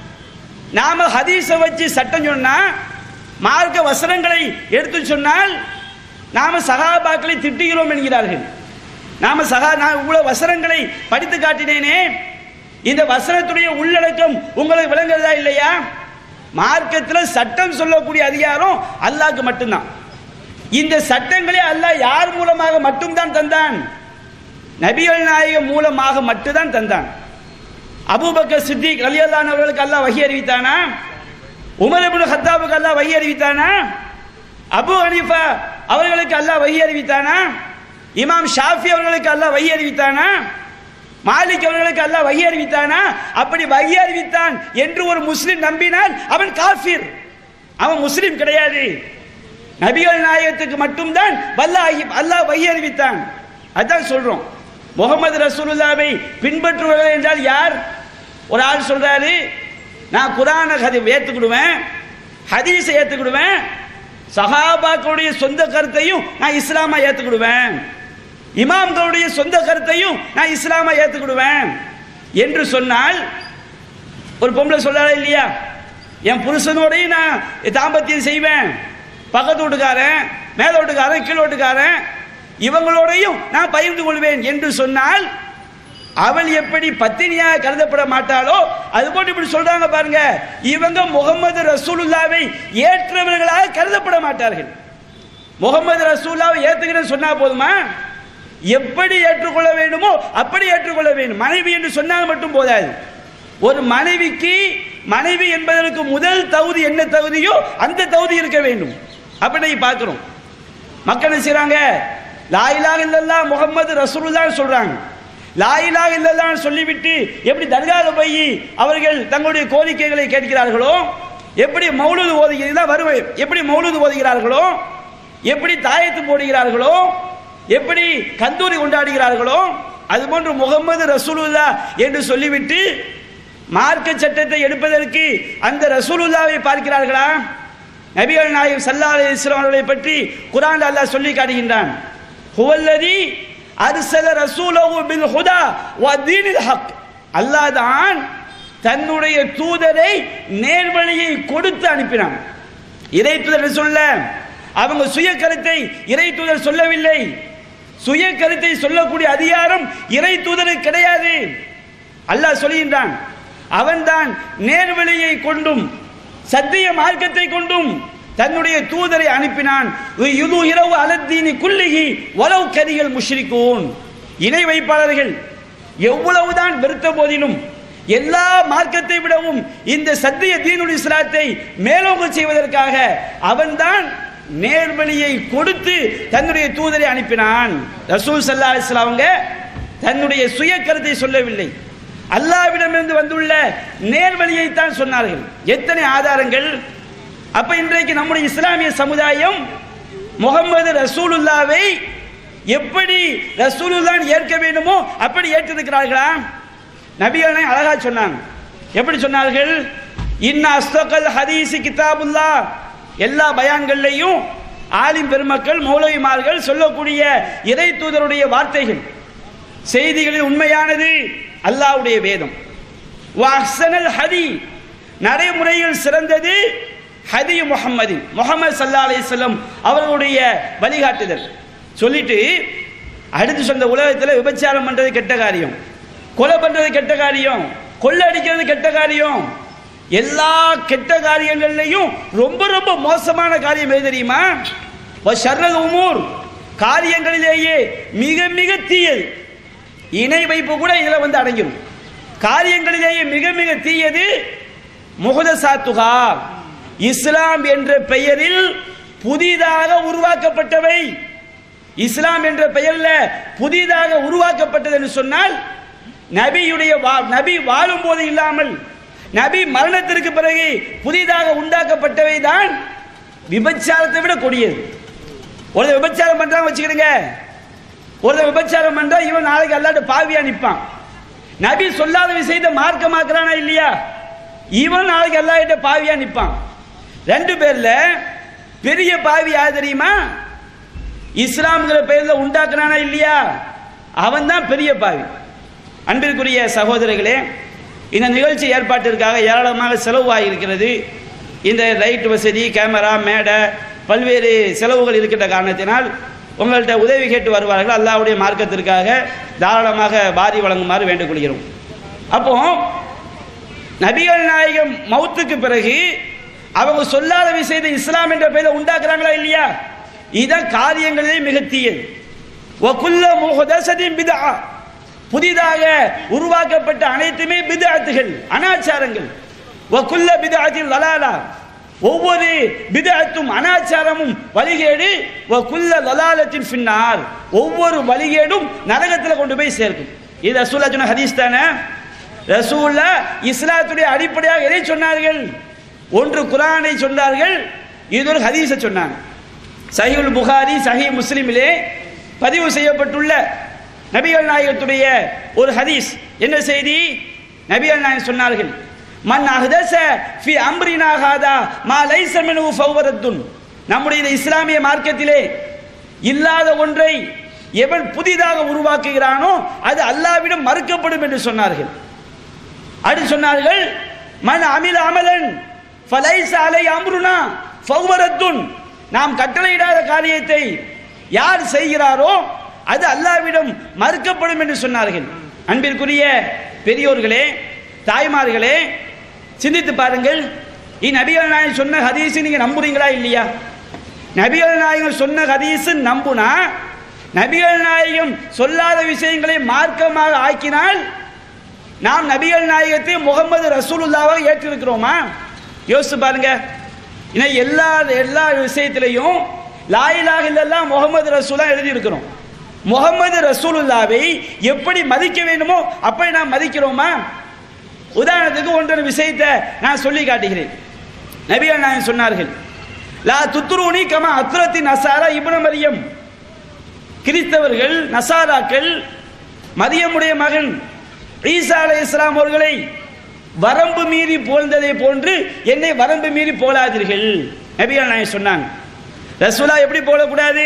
Speaker 1: நாம ஹதீஸை வச்சு சட்டம் சொன்னா மார்க்க வசனங்களை எடுத்து சொன்னால் நாம சகாபாக்களை திட்டுகிறோம் என்கிறார்கள் நாம சகா நான் இவ்வளவு வசனங்களை படித்து காட்டினேனே இந்த வசனத்துடைய உள்ளடக்கம் உங்களுக்கு விளங்குறதா இல்லையா மார்க்கத்தில் சட்டம் சொல்லக்கூடிய அதிகாரம் அல்லாஹ்க்கு மட்டும்தான் இந்த சட்டங்களை அல்லாஹ் யார் மூலமாக மட்டும்தான் தந்தான் நபிகள் நாயகம் மூலமாக மட்டும்தான் தந்தான் அபூபக்கர் சித்திக் அலியல்லான் அவர்களுக்கு அல்லாஹ் வகி அறிவித்தானா உமர் இப்னு ஹத்தாபுக்கு அல்லாஹ் வகி அறிவித்தானா அபு ஹனீஃபா அவர்களுக்கு அல்லாஹ் வகி அறிவித்தானா இமாம் ஷாஃபி அவர்களுக்கு அல்லாஹ் வகி அறிவித்தானா மாலிக் அவர்களுக்கு அல்லாஹ் வகி அறிவித்தானா அப்படி வகி அறிவித்தான் என்று ஒரு முஸ்லிம் நம்பினால் அவன் காஃபிர் அவன் முஸ்லிம் கிடையாது நபிகள் நாயகத்துக்கு மட்டும்தான் வல்லாஹி அல்லாஹ் வகி அறிவித்தான் அதான் சொல்றோம் முகமது ரசூலுல்லாவை பின்பற்றுவர்கள் என்றால் யார் ஒரு ஆள் சொல்றாரு நான் குரான கதை ஏத்துக்கிடுவேன் ஹதீஸை ஏத்துக்கிடுவேன் சஹாபாக்களுடைய சொந்த கருத்தையும் நான் இஸ்லாமா ஏத்துக்கிடுவேன் இமாம்களுடைய சொந்த கருத்தையும் நான் இஸ்லாமா ஏத்துக்கிடுவேன் என்று சொன்னால் ஒரு பொம்பளை சொல்றாளா இல்லையா என் புருஷனோடையும் நான் தாம்பத்தியம் செய்வேன் பக்கத்து வீட்டுக்காரன் மேல வீட்டுக்காரன் கீழ் வீட்டுக்காரன் இவங்களோடையும் நான் பகிர்ந்து கொள்வேன் என்று சொன்னால் அவள் எப்படி பத்தினியாக கருதப்பட மாட்டாளோ அது போட்டு இப்படி சொல்றாங்க பாருங்க இவங்க முகமது ரசூலுல்லாவை ஏற்றவர்களாக கருதப்பட மாட்டார்கள் முகமது ரசூல்லாவை ஏத்துக்கிறேன்னு சொன்னா போதுமா எப்படி ஏற்றுக்கொள்ள வேண்டுமோ அப்படி ஏற்றுக்கொள்ள வேண்டும் மனைவி என்று சொன்னால் மட்டும் போதாது ஒரு மனைவிக்கு மனைவி என்பதற்கு முதல் தகுதி என்ன தகுதியோ அந்த தகுதி இருக்க வேண்டும் அப்படி பார்க்கிறோம் மக்கள் என்ன செய்றாங்க லாயிலாக இல்லல்லா முகமது ரசூலுல்லா சொல்றாங்க லாயிலாக இல்லல்லான்னு சொல்லிவிட்டு எப்படி தர்கால போய் அவர்கள் தங்களுடைய கோரிக்கைகளை கேட்கிறார்களோ எப்படி மௌலுது ஓதுகிறதா வருவேன் எப்படி மௌலுது ஓதுகிறார்களோ எப்படி தாயத்து போடுகிறார்களோ எப்படி கந்தூரி கொண்டாடுகிறார்களோ அதுபோன்று முகமது ரசூலுல்லா என்று சொல்லிவிட்டு மார்க்க சட்டத்தை எடுப்பதற்கு அந்த ரசூலுல்லாவை பார்க்கிறார்களா நபிகள் நாயகம் சல்லா அலிஸ்லாம் அவர்களை பற்றி குரான் அல்லாஹ் சொல்லி காட்டுகின்றான் ஹுவல்லதி அர்சல ரசூலஹு பில் ஹுதா வ தீனில் ஹக் அல்லாஹ் தான் தன்னுடைய தூதரை நேர்வழியை கொடுத்து அனுப்பினான் இறை தூதர் சொல்ல அவங்க சுய கருத்தை இறை தூதர் சொல்லவில்லை சுய கருத்தை சொல்லக்கூடிய அதிகாரம் இறை தூதருக்கு கிடையாது அல்லாஹ் சொல்கின்றான் அவன்தான் நேர்வழியை கொண்டும் சத்திய மார்க்கத்தை கொண்டும் தன்னுடைய தூதரை அனுப்பினான் இது இரவு அலத்தீனி குல்லிகி வலவு கரிகள் முஷ்ரிக்கூன் இணை வைப்பாளர்கள் எவ்வளவுதான் வெறுத்த போதிலும் எல்லா மார்க்கத்தை விடவும் இந்த சத்திய தீனுல் இஸ்லாத்தை மேலோங்க செய்வதற்காக அவன்தான் நேர்வழியை கொடுத்து தன்னுடைய தூதரை அனுப்பினான் ரசூல் சல்லா அலிஸ்லாம் அவங்க தன்னுடைய சுய கருத்தை சொல்லவில்லை அல்லாவிடமிருந்து வந்துள்ள நேர்வழியை தான் சொன்னார்கள் எத்தனை ஆதாரங்கள் அப்ப இன்றைக்கு நம்முடைய இஸ்லாமிய சமுதாயம் முகமது ரசூலுல்லாவை எப்படி ரசூலுல்லான் ஏற்க வேண்டுமோ அப்படி ஏற்றிருக்கிறார்களா நபிகள் அழகா சொன்னாங்க எப்படி சொன்னார்கள் இன்ன அஸ்தகல் ஹதீசி கிதாபுல்லா எல்லா பயான்கள்லையும் ஆலிம் பெருமக்கள் மௌலவிமார்கள் சொல்லக்கூடிய இறை தூதருடைய வார்த்தைகள் செய்திகளில் உண்மையானது அல்லாஹ்வுடைய வேதம் வாஹ்சனல் ஹதி நடைமுறையில் சிறந்தது ஹதி முகம்மது முகமது சல்லா அலிஸ்லம் அவர்களுடைய வழிகாட்டுதல் சொல்லிட்டு அடுத்து சொன்ன உலகத்தில் விபச்சாரம் பண்றது கெட்ட காரியம் கொலை பண்றது கெட்ட காரியம் கொள்ளை அடிக்கிறது கெட்ட காரியம் எல்லா கெட்ட காரியங்கள்லையும் ரொம்ப ரொம்ப மோசமான காரியம் எது தெரியுமா ஷர்ரல் உமூர் காரியங்களிலேயே மிக மிக தீயது இணை வைப்பு கூட இதுல வந்து அடங்கிடும் காரியங்களிலேயே மிக மிக தீயது முகதசாத்துகா இஸ்லாம் என்ற பெயரில் புதிதாக உருவாக்கப்பட்டவை இஸ்லாம் என்ற பெயர்ல புதிதாக உருவாக்கப்பட்டது என்று சொன்னால் நபியுடைய வா- நபி வாழும் போது இல்லாமல் நபி மரணத்திற்கு பிறகு புதிதாக உண்டாக்கப்பட்டவை தான் விபச்சாரத்தை விட கொடியது ஒரு விபச்சாரம் பண்றாங்க வச்சுக்கிடுங்க ஒரு விபச்சாரம் பண்றா இவன் நாளைக்கு அல்லாட்ட பாவியா நிப்பான் நபி சொல்லாத விஷயத்தை மார்க்கமாக்குறானா இல்லையா இவன் நாளைக்கு அல்லாஹ்கிட்ட பாவியா நிப்பான் ரெண்டு பேர்ல பெரிய பாவி யார் தெரியுமா இஸ்லாம்ங்கிற பெயர்ல உண்டாக்குறானா இல்லையா அவன் தான் பெரிய பாவி அன்பிற்குரிய சகோதரர்களே இந்த நிகழ்ச்சி ஏற்பாட்டிற்காக ஏராளமாக செலவாகியிருக்கிறது இந்த லைட் வசதி கேமரா மேடை பல்வேறு செலவுகள் இருக்கின்ற காரணத்தினால் உங்கள்கிட்ட உதவி கேட்டு வருவார்கள் அல்லாஹ்வுடைய மார்க்கத்திற்காக தாராளமாக வாரி வழங்குமாறு வேண்டிக் கொள்கிறோம் அப்போ நபிகள் நாயகம் மௌத்துக்கு பிறகு அவங்க சொல்லாத விஷயத்தை இஸ்லாம் என்ற பெயரில் உண்டாக்குறாங்களா இல்லையா இதான் காரியங்களிலே மிக தீயது வகுல்ல முஹதஸத்தின் பிதா புதிதாக உருவாக்கப்பட்ட அனைத்துமே பிதஅத்துகள் அனாச்சாரங்கள் வகுல்ல பிதஅத்தில் லலாலா ஒவ்வொரு பிதஅத்தும் அனாச்சாரமும் வழிகேடு வகுல்ல லலாலத்தின் பின்னார் ஒவ்வொரு வழிகேடும் நரகத்தில் கொண்டு போய் சேர்க்கும் இது ரசூல்லா சொன்ன ஹதீஸ் தானே ரசூல்லா இஸ்லாத்துடைய அடிப்படையாக எதை சொன்னார்கள் ஒன்று குரானை சொன்னார்கள் இது ஒரு ஹதீஸை சொன்னாங்க சஹீல் புகாரி சஹி முஸ்லிமிலே பதிவு செய்யப்பட்டுள்ள நபிகள் நாயகத்துடைய ஒரு ஹதீஸ் என்ன செய்தி நபிகள் நாயகம் சொன்னார்கள் மன் அஹ்தஸ ஃபி அம்ரினா ஹாதா மா லைஸ மின்ஹு ஃபவரத்துன் நம்முடைய இந்த இஸ்லாமிய மார்க்கத்திலே இல்லாத ஒன்றை எவன் புதிதாக உருவாக்குகிறானோ அது அல்லாவிடம் மறுக்கப்படும் என்று சொன்னார்கள் அடுத்து சொன்னார்கள் மன் அமில அமலன் ஃபலைஸ அலை அம்ருனா ஃபவரத்துன் நாம் கட்டளையிடாத காரியத்தை யார் செய்கிறாரோ அது அல்லாவிடம் மறுக்கப்படும் என்று சொன்னார்கள் அன்பிற்குரிய பெரியோர்களே தாய்மார்களே சிந்தித்து பாருங்கள் இந்நபிகள் நாயகம் சொன்ன ஹதீஸ் நீங்க நம்புறீங்களா இல்லையா நபிகள் நாயகம் சொன்ன ஹதீஸ் நம்புனா நபிகள் நாயகம் சொல்லாத விஷயங்களை மார்க்கமாக ஆக்கினால் நாம் நபிகள் நாயகத்தை முகமது ரசூலுல்லாவாக ஏற்றிருக்கிறோமா யோசிச்சு பாருங்க ஏன்னா எல்லா எல்லா விஷயத்திலையும் லாயிலாக இல்லெல்லாம் முகமது ரசூலா எழுதி இருக்கிறோம் முகமது ரசூலுல்லாவை எப்படி மதிக்க வேண்டுமோ அப்படி நாம் மதிக்கிறோமா உதாரணத்துக்கு ஒன்றொரு விஷயத்தை நான் சொல்லி காட்டுகிறேன் நபிகள் நாயகம் சொன்னார்கள் லா துத்துருனி கமா அத்ரத்தின் நசாரா இப்னு மரியம் கிறிஸ்தவர்கள் நசாராக்கள் மரியமுடைய மகன் ஈசா அலை இஸ்லாம் அவர்களை வரம்பு மீறி போழ்ந்ததை போன்று என்னை வரம்பு மீறி போலாதீர்கள் நபிகள் நாயகம் சொன்னாங்க ரசூலா எப்படி போடக்கூடாது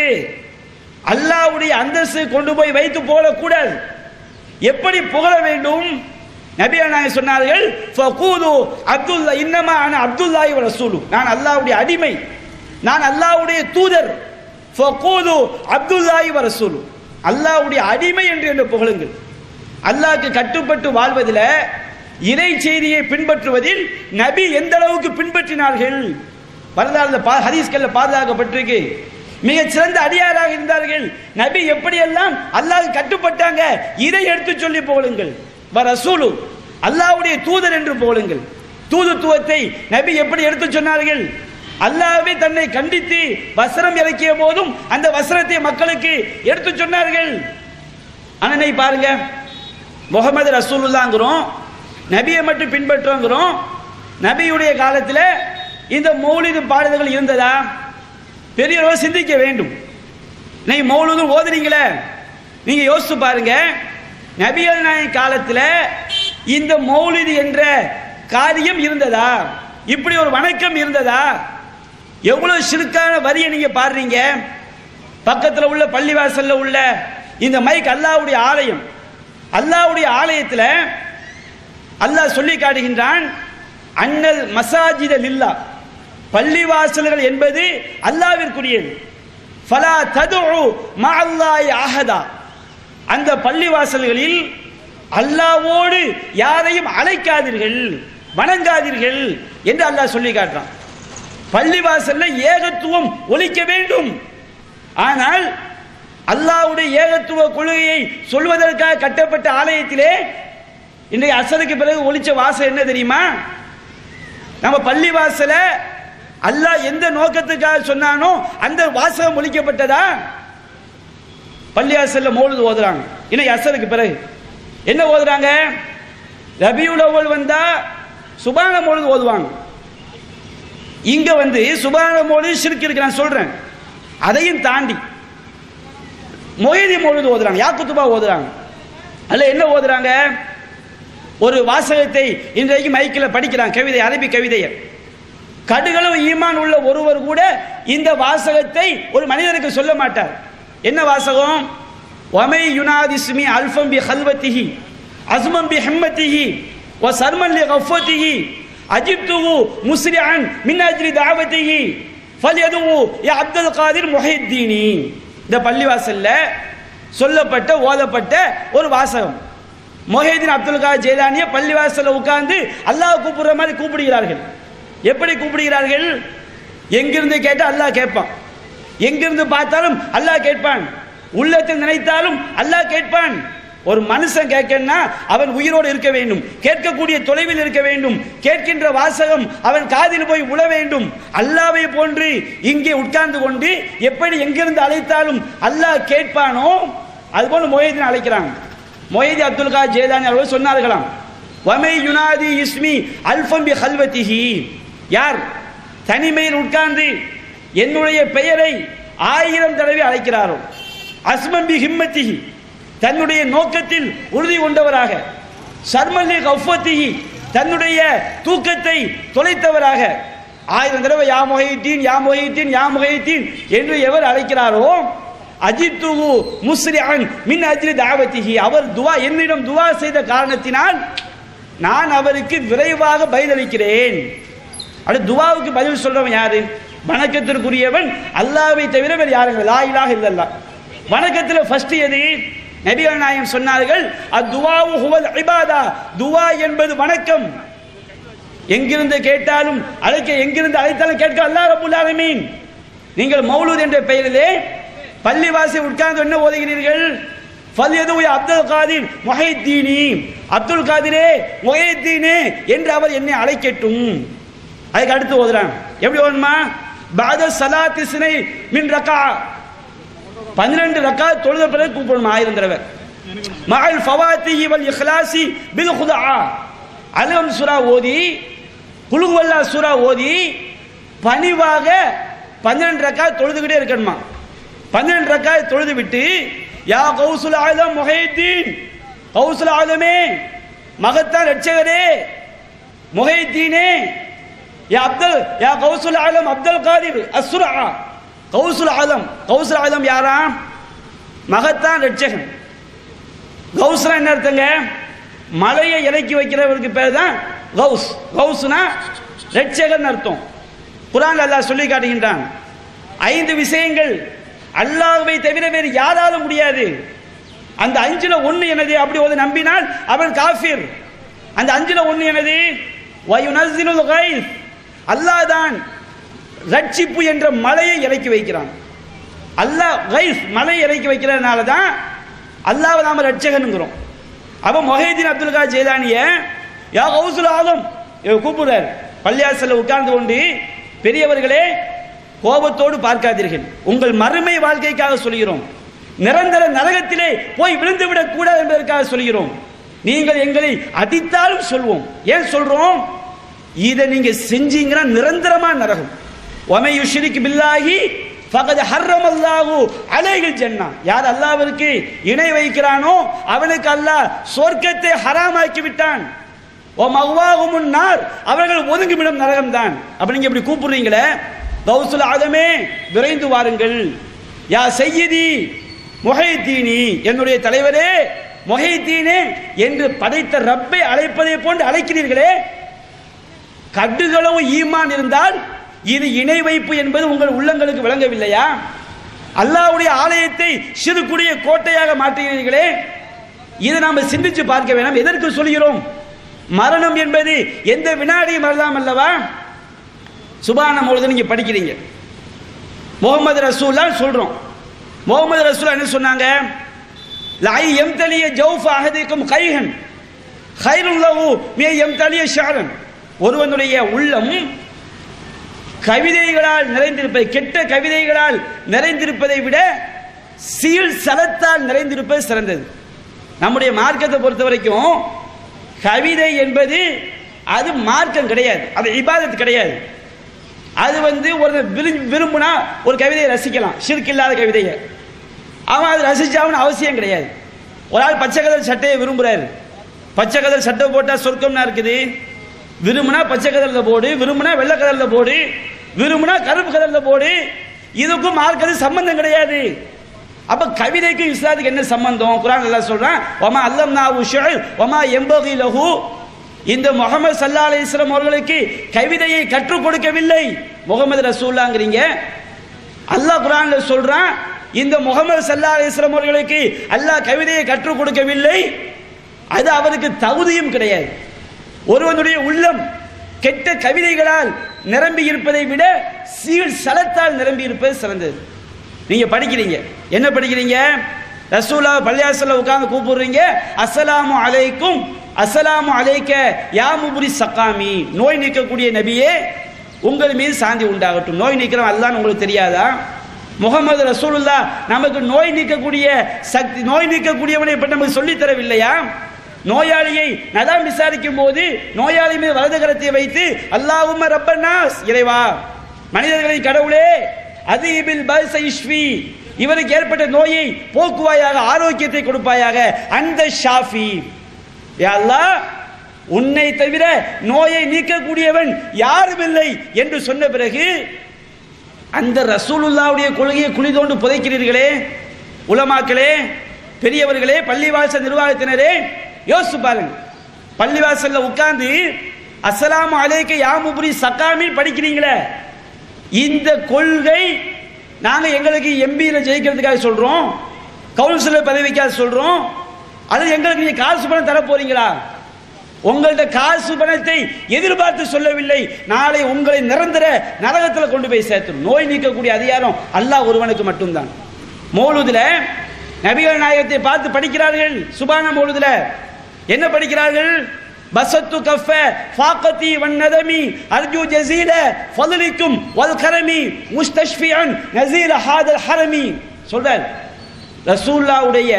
Speaker 1: அல்லாஹ்வுடைய அந்தஸ்து கொண்டு போய் வைத்து போடக்கூடாது எப்படி புகழ வேண்டும் நபி நாயகம் சொன்னார்கள் ஃபகூலு அப்துல்லா இன்னமா அன அப்துல்லாஹி வ ரசூலு நான் அல்லாஹ்வுடைய அடிமை நான் அல்லாஹ்வுடைய தூதர் ஃபகூலு அப்துல்லாஹி வ ரசூலு அல்லாஹ்வுடைய அடிமை என்று என்ன புகழுங்கள் அல்லாஹ்க்கு கட்டுப்பட்டு வாழ்வதில் இறை செய்தியை பின்பற்றுவதில் நபி எந்த அளவுக்கு பின்பற்றினார்கள் வரலாறுல பா ஹதீஸ்கள்ல பாதுகாக்கப்பட்டிருக்கு மிக சிறந்த அடியாராக இருந்தார்கள் நபி எப்படியெல்லாம் அல்லாஹ் கட்டுப்பட்டாங்க இதை எடுத்து சொல்லி போலுங்கள் வ ரசூலு அல்லாஹ்வுடைய தூதர் என்று போலுங்கள் தூதுத்துவத்தை நபி எப்படி எடுத்து சொன்னார்கள் அல்லாஹ்வே தன்னை கண்டித்து வசனம் இறக்கிய போதும் அந்த வசனத்தை மக்களுக்கு எடுத்து சொன்னார்கள் அண்ணனை பாருங்க முகமது ரசூலுல்லாங்கிறோம் நபியை மட்டும் பின்பற்றுவோங்கிறோம் நபியுடைய காலத்தில் இந்த மௌலிது பாடல்கள் இருந்ததா பெரியவர்கள் சிந்திக்க வேண்டும் நீங்க மௌலுது ஓதுறீங்களே நீங்க யோசிச்சு பாருங்க நபிகள் நாயகம் காலத்தில் இந்த மௌலிது என்ற காரியம் இருந்ததா இப்படி ஒரு வணக்கம் இருந்ததா எவ்வளவு சிறுக்கான வரியை நீங்க பாடுறீங்க பக்கத்தில் உள்ள பள்ளிவாசல்ல உள்ள இந்த மைக் அல்லாஹ்வுடைய ஆலயம் அல்லாஹ்வுடைய ஆலயத்தில் அல்லாஹ் சொல்லி காட்டுகின்றான் அன்னல் மசாஜித லில்லா பள்ளிவாசல்கள் என்பது அல்லாவிற்குரியது ஃபலா ததுஉ மஅல்லாஹி அஹதா அந்த பள்ளிவாசல்களில் அல்லாவோடு யாரையும் அழைக்காதீர்கள் வணங்காதீர்கள் என்று அல்லாஹ் சொல்லி காட்டுறான் பள்ளிவாசல்ல ஏகத்துவம் ஒலிக்க வேண்டும் ஆனால் அல்லாஹ்வுடைய ஏகத்துவ கொள்கையை சொல்வதற்காக கட்டப்பட்ட ஆலயத்திலே இன்றைய அசருக்கு பிறகு ஒலிச்ச வாசம் என்ன தெரியுமா நம்ம பள்ளி வாசல அல்லாஹ் எந்த நோக்கத்துக்காக சொன்னானோ அந்த வாசகம் ஒலிக்கப்பட்டதா பள்ளி வாசல்ல மோழுது ஓதுறாங்க இன்னைக்கு அசருக்கு பிறகு என்ன ஓதுறாங்க ரபியுல் அவ்வல் வந்தா சுபான மோழுது ஓதுவாங்க இங்க வந்து சுபான மோழுது சிறுக்கு இருக்கு நான் சொல்றேன் அதையும் தாண்டி மொய்தி மொழுது ஓதுறாங்க யாக்குத்துபா ஓதுறாங்க அல்ல என்ன ஓதுறாங்க ஒரு வாசகத்தை இன்றைக்கு மைக்கில் படிக்கிறான் கவிதை அரபி கவிதையை கடுகளவு ஈமான் உள்ள ஒருவர் கூட இந்த வாசகத்தை ஒரு மனிதருக்கு சொல்ல மாட்டார் என்ன வாசகம் ஒமை யுனாதிஸ்மி அல்ஃபம் பி ஹல்வத்திஹி அஸ்மம் பி ஹிம்மத்திஹி வ சர்மன் லி கஃபத்திஹி அஜிப்துஹு முஸ்ரிஅன் மின் அஜ்ரி தாவத்திஹி ஃபல்யதுஹு யா அப்துல் காதிர் முஹித்தீனி இந்த பள்ளிவாசல்ல சொல்லப்பட்ட ஓதப்பட்ட ஒரு வாசகம் மொஹேதீன் அப்துல் காதர் ஜெயலானிய பள்ளிவாசல்ல உட்கார்ந்து அல்லாஹ் கூப்பிடுற மாதிரி கூப்பிடுகிறார்கள் எப்படி கூப்பிடுகிறார்கள் எங்கிருந்து கேட்டா அல்லாஹ் கேட்பான் எங்கிருந்து பார்த்தாலும் அல்லாஹ் கேட்பான் உள்ளத்தில் நினைத்தாலும் அல்லாஹ் கேட்பான் ஒரு மனுஷன் கேட்கணும்னா அவன் உயிரோடு இருக்க வேண்டும் கேட்கக்கூடிய தொலைவில் இருக்க வேண்டும் கேட்கின்ற வாசகம் அவன் காதில் போய் உழ வேண்டும் அல்லாவை போன்று இங்கே உட்கார்ந்து கொண்டு எப்படி எங்கிருந்து அழைத்தாலும் அல்லாஹ் கேட்பானோ அதுபோல மொஹிதீன் அழைக்கிறாங்க மொஹிதி அப்துல் கா ஜெயலானி அவர்கள் சொன்னார்களாம் வமை யுனாதி இஸ்மி அல்ஃபம் பி ஹல்வத்திஹி யார் தனிமையில் உட்கார்ந்து என்னுடைய பெயரை ஆயிரம் தடவை அழைக்கிறாரோ அஸ்மம் பி ஹிம்மத்திஹி தன்னுடைய நோக்கத்தில் உறுதி கொண்டவராக சர்மல்லி கஃபத்திஹி தன்னுடைய தூக்கத்தை தொலைத்தவராக ஆயிரம் தடவை யா முகைத்தீன் யா முகைத்தீன் யா முகைத்தீன் என்று எவர் அழைக்கிறாரோ அஜித்துகு முஸ்ரிஅன் மின் அஜ்ரி தாவத்திஹி அவர் துவா என்னிடம் துவா செய்த காரணத்தினால் நான் அவருக்கு விரைவாக பதிலளிக்கிறேன் அது துவாவுக்கு பதில் சொல்றவன் யாரு வணக்கத்திற்குரியவன் அல்லாவை தவிர வேறு யாருங்க லா இலாஹ இல்லல்லா வணக்கத்தில் ஃபர்ஸ்ட் எது நபிகள் நாயகம் சொன்னார்கள் அத்துவாவு ஹுவல் இபாதா துவா என்பது வணக்கம் எங்கிருந்து கேட்டாலும் அழைக்க எங்கிருந்து அழைத்தாலும் கேட்க அல்லாஹ் ரப்புல் ஆலமீன் நீங்கள் மௌலூத் என்ற பெயரிலே பள்ளிவாசி உட்கார்ந்து என்ன ஓதுகிறீர்கள் ஃபல்யது அப்துல் காதிர் மொஹைத்தீனி அப்துல் காதிரே மொஹைத்தீனே என்று அவர் என்னை அழைக்கட்டும் அதுக்கு அடுத்து ஓதுறான் எப்படி ஓதுமா பாத சலாத்தி சினை மின் ரக்கா பன்னிரண்டு ரக்கா தொழுத பிறகு கூப்பிடணும் ஆயிரம் தடவை மகள் ஃபவாத்திஹி வல் இஹ்லாசி பில் ஹுதா அலம் சுரா ஓதி குலுகுவல்லா சுரா ஓதி பணிவாக பன்னிரண்டு ரக்கா தொழுதுகிட்டே இருக்கணுமா பன்னிரண்டு ரக்கா தொழுது விட்டு யா கௌசுல் ஆலம் முஹைத்தீன் கௌசுல் ஆலமே மகத்தான் ரட்சகரே முஹைத்தீனே யா அப்துல் யா கௌசுல் ஆலம் அப்துல் காதிர் அஸ்ரா கௌசுல் ஆலம் கௌசுல் ஆலம் யாரா மகத்தான் ரட்சகன் கௌசுலா என்ன அர்த்தங்க மலையை இறக்கி வைக்கிறவருக்கு பேர் தான் கவுஸ் கவுஸ்னா ரட்சகன் அர்த்தம் குரான் அல்லாஹ் சொல்லி காட்டுகின்றான் ஐந்து விஷயங்கள் அல்லாஹ்வை தவிர வேறு யாராலும் முடியாது அந்த அஞ்சுல ஒண்ணு என்னது அப்படி ஒரு நம்பினால் அவன் காஃபிர் அந்த அஞ்சுல ஒண்ணு என்னது வயுனஸ்ஸிலுல் கைஸ் அல்லாஹ் தான் ரட்சிப்பு என்ற மலையை இறக்கி வைக்கிறான் அல்லாஹ் கைஸ் மலையை இறக்கி வைக்கிறதுனால தான் அல்லாஹ் நாம ரட்சகனுங்கிறோம் அப்ப மொஹீதீன் அப்துல் கார் ஜெயலானிய யா கௌசுல் ஆலம் இவர் கூப்பிடுறார் பள்ளியாசல்ல உட்கார்ந்து கொண்டு பெரியவர்களே கோபத்தோடு பார்க்காதீர்கள் உங்கள் மறுமை வாழ்க்கைக்காக சொல்கிறோம் நிரந்தர நரகத்திலே போய் விழுந்து விடக் கூடாது என்பதற்காக சொல்கிறோம் நீங்கள் எங்களை அடித்தாலும் சொல்வோம் ஏன் சொல்றோம் இதை நீங்க செஞ்சீங்கன்னா நிரந்தரமா நரகம் ஒமை யுஷ்ரிக் பில்லாஹி ஃபகத் ஹர்ரமல்லாஹு அலைஹில் ஜன்னா யார் அல்லாஹ்விற்கு இணை வைக்கிறானோ அவனுக்கு அல்லாஹ் சொர்க்கத்தை ஹராமாக்கி விட்டான் ஓ மஹ்வாஹுமுன் நார் அவர்கள் ஒதுங்குமிடம் நரகம் தான் அப்ப நீங்க இப்படி கூப்பிடுறீங்களே கௌசுல் ஆதமே விரைந்து வாருங்கள் யா சையதி முஹைத்தீனி என்னுடைய தலைவரே முஹைத்தீனே என்று படைத்த ரப்பை அழைப்பதை போன்று அழைக்கிறீர்களே கடுகளவு ஈமான் இருந்தால் இது இணை வைப்பு என்பது உங்கள் உள்ளங்களுக்கு விளங்கவில்லையா அல்லாஹ்வுடைய ஆலயத்தை சிறுகுடிய கோட்டையாக மாற்றுகிறீர்களே இதை நாம் சிந்திச்சு பார்க்க வேணாம் எதற்கு சொல்கிறோம் மரணம் என்பது எந்த வினாடியும் வரலாம் அல்லவா சுபான பொழுது நீங்க படிக்கிறீங்க முகமது ரசூல்லா சொல்றோம் முகமது ரசூல்லா என்ன சொன்னாங்க லை எம் தலிய ஜவுஃப் அஹதிக்கும் கைஹன் ஹைருல்லஹு மிய எம் தலிய ஷாரன் ஒருவனுடைய உள்ளம் கவிதைகளால் நிறைந்திருப்பது கெட்ட கவிதைகளால் நிறைந்திருப்பதை விட சீல் சலத்தால் நிறைந்திருப்பது சிறந்தது நம்முடைய மார்க்கத்தை பொறுத்த வரைக்கும் கவிதை என்பது அது மார்க்கம் கிடையாது அது இபாதத் கிடையாது அது வந்து ஒரு விரும்பி விரும்புனா ஒரு கவிதையை ரசிக்கலாம் ஷிர்க் இல்லாத கவிதையை அவன் அது ரசிச்சாவன்னு அவசியம் கிடையாது ஒரு ஆள் பச்சை கதர் சட்டையை விரும்புறாரு பச்சை கதர் சட்டை போட்டால் சொர்க்கம்னா இருக்குது விரும்புனா பச்சை கதர்ல போடு விரும்புனா வெள்ளை கதர்ல போடு விரும்புனா கருப்பு கதர்ல போடு இதுக்கும் மார்க்கது சம்பந்தம் கிடையாது அப்ப கவிதைக்கும் இஸ்லாத்துக்கு என்ன சம்பந்தம் குரான் நல்லா சொல்றான் ஒமா அல்லம் நாவு ஷுல் ஒமா எம்பகி லஹு இந்த முகமது சல்லா அலிஸ்லாம் அவர்களுக்கு கவிதையை கற்றுக் கொடுக்கவில்லை முகமது ரசூல்லாங்கிறீங்க அல்லாஹ் குரான்ல சொல்றான் இந்த முகமது சல்லா அலிஸ்லாம் அவர்களுக்கு அல்லாஹ் கவிதையை கற்றுக் கொடுக்கவில்லை அது அவருக்கு தகுதியும் கிடையாது ஒருவனுடைய உள்ளம் கெட்ட கவிதைகளால் நிரம்பி இருப்பதை விட சீல் சலத்தால் நிரம்பி இருப்பது சிறந்தது நீங்க படிக்கிறீங்க என்ன படிக்கிறீங்க ரசூலா பள்ளியாசல்ல உட்கார்ந்து கூப்பிடுறீங்க அஸ்ஸலாமு அலைக்கும் அஸ்ஸலாமு அலைக்க யா முபுரி சக்காமி நோய் நீக்கக்கூடிய நபியே உங்கள் மீது சாந்தி உண்டாகட்டும் நோய் நீக்கிறோம் அல்லான்னு உங்களுக்கு தெரியாதா முகமது ரசூலுல்லா நமக்கு நோய் நீக்கக்கூடிய சக்தி நோய் நீக்கக்கூடியவனை இப்ப நமக்கு சொல்லித் தரவில்லையா நோயாளியை நலம் விசாரிக்கும் போது நோயாளி மீது வலது கரத்தை வைத்து அல்லாஹும்ம ரப்பன்னாஸ் இறைவா மனிதர்களின் கடவுளே அதீபில் பல்ச இஷ்வி இவருக்கு ஏற்பட்ட நோயை போக்குவாயாக ஆரோக்கியத்தை கொடுப்பாயாக அந்த ஷாஃபி யா அல்லாஹ் உன்னை தவிர நோயை நீக்கக்கூடியவன் யாரும் இல்லை என்று சொன்ன பிறகு அந்த ரசூலுல்லாவுடைய கொள்கையை குழி தோண்டு புதைக்கிறீர்களே உலமாக்களே பெரியவர்களே பள்ளிவாசல் நிர்வாகத்தினரே யோசிச்சு பாருங்க பள்ளிவாசல்ல உட்கார்ந்து அஸ்ஸலாமு அலைக்க யாமுபுரி சக்காமில் படிக்கிறீங்களே இந்த கொள்கை நாங்க எங்களுக்கு எம்பியில ஜெயிக்கிறதுக்காக சொல்றோம் கவுன்சிலர் பதவிக்காக சொல்றோம் அது எங்களுக்கு நீங்க காசு பணம் தர போறீங்களா உங்கள்ட்ட காசு பணத்தை எதிர்பார்த்து சொல்லவில்லை நாளை உங்களை நிரந்தர நரகத்தில் கொண்டு போய் சேர்த்துரும் நோய் நீக்கக்கூடிய அதிகாரம் அல்லாஹ் ஒருவனுக்கு மட்டும்தான் மௌலுதுல நபிகள் நாயகத்தை பார்த்து படிக்கிறார்கள் சுபான மௌலுதுல என்ன படிக்கிறார்கள் பசத்து கஃப ஃபாக்கத்தி வன்னதமி அர்ஜு ஜசீல ஃபதுலிக்கும் வல் கரமி முஸ்தஷ்ஃபியன் நசீல ஹாதல் ஹரமி சொல்றார் ரசூல்லாவுடைய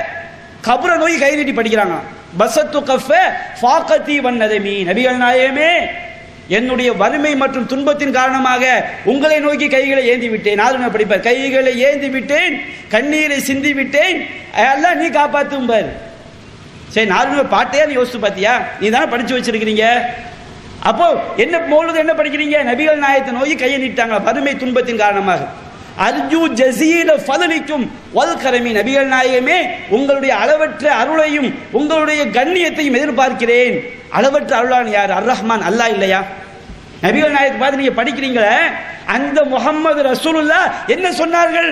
Speaker 1: கபர நோய் கை நீட்டி படிக்கிறாங்க பசத்து கஃப ஃபாக்கத்தி வன்னதமி நபிகள் நாயகமே என்னுடைய வறுமை மற்றும் துன்பத்தின் காரணமாக உங்களை நோக்கி கைகளை ஏந்தி விட்டேன் நான் படிப்பார் கைகளை ஏந்தி விட்டேன் கண்ணீரை சிந்தி விட்டேன் எல்லாம் நீ காப்பாத்தும்பார் சரி நாலு பாட்டையா நீ யோசிச்சு பார்த்தியா நீ தானே படிச்சு வச்சிருக்கிறீங்க அப்போ என்ன மௌலுது என்ன படிக்கிறீங்க நபிகள் நாயத்தை நோக்கி கையை நீட்டாங்க வறுமை துன்பத்தின் காரணமாக அர்ஜு ஜசீல ஃபதலிக்கும் வல் கரமி நபிகள் நாயகமே உங்களுடைய அளவற்ற அருளையும் உங்களுடைய கண்ணியத்தையும் எதிர்பார்க்கிறேன் அளவற்ற அருளான் யார் அர் ரஹ்மான் அல்லாஹ் இல்லையா நபிகள் நாயகத்தை பார்த்து நீங்க படிக்கிறீங்களே அந்த முகம்மது ரசூலுல்லா என்ன சொன்னார்கள்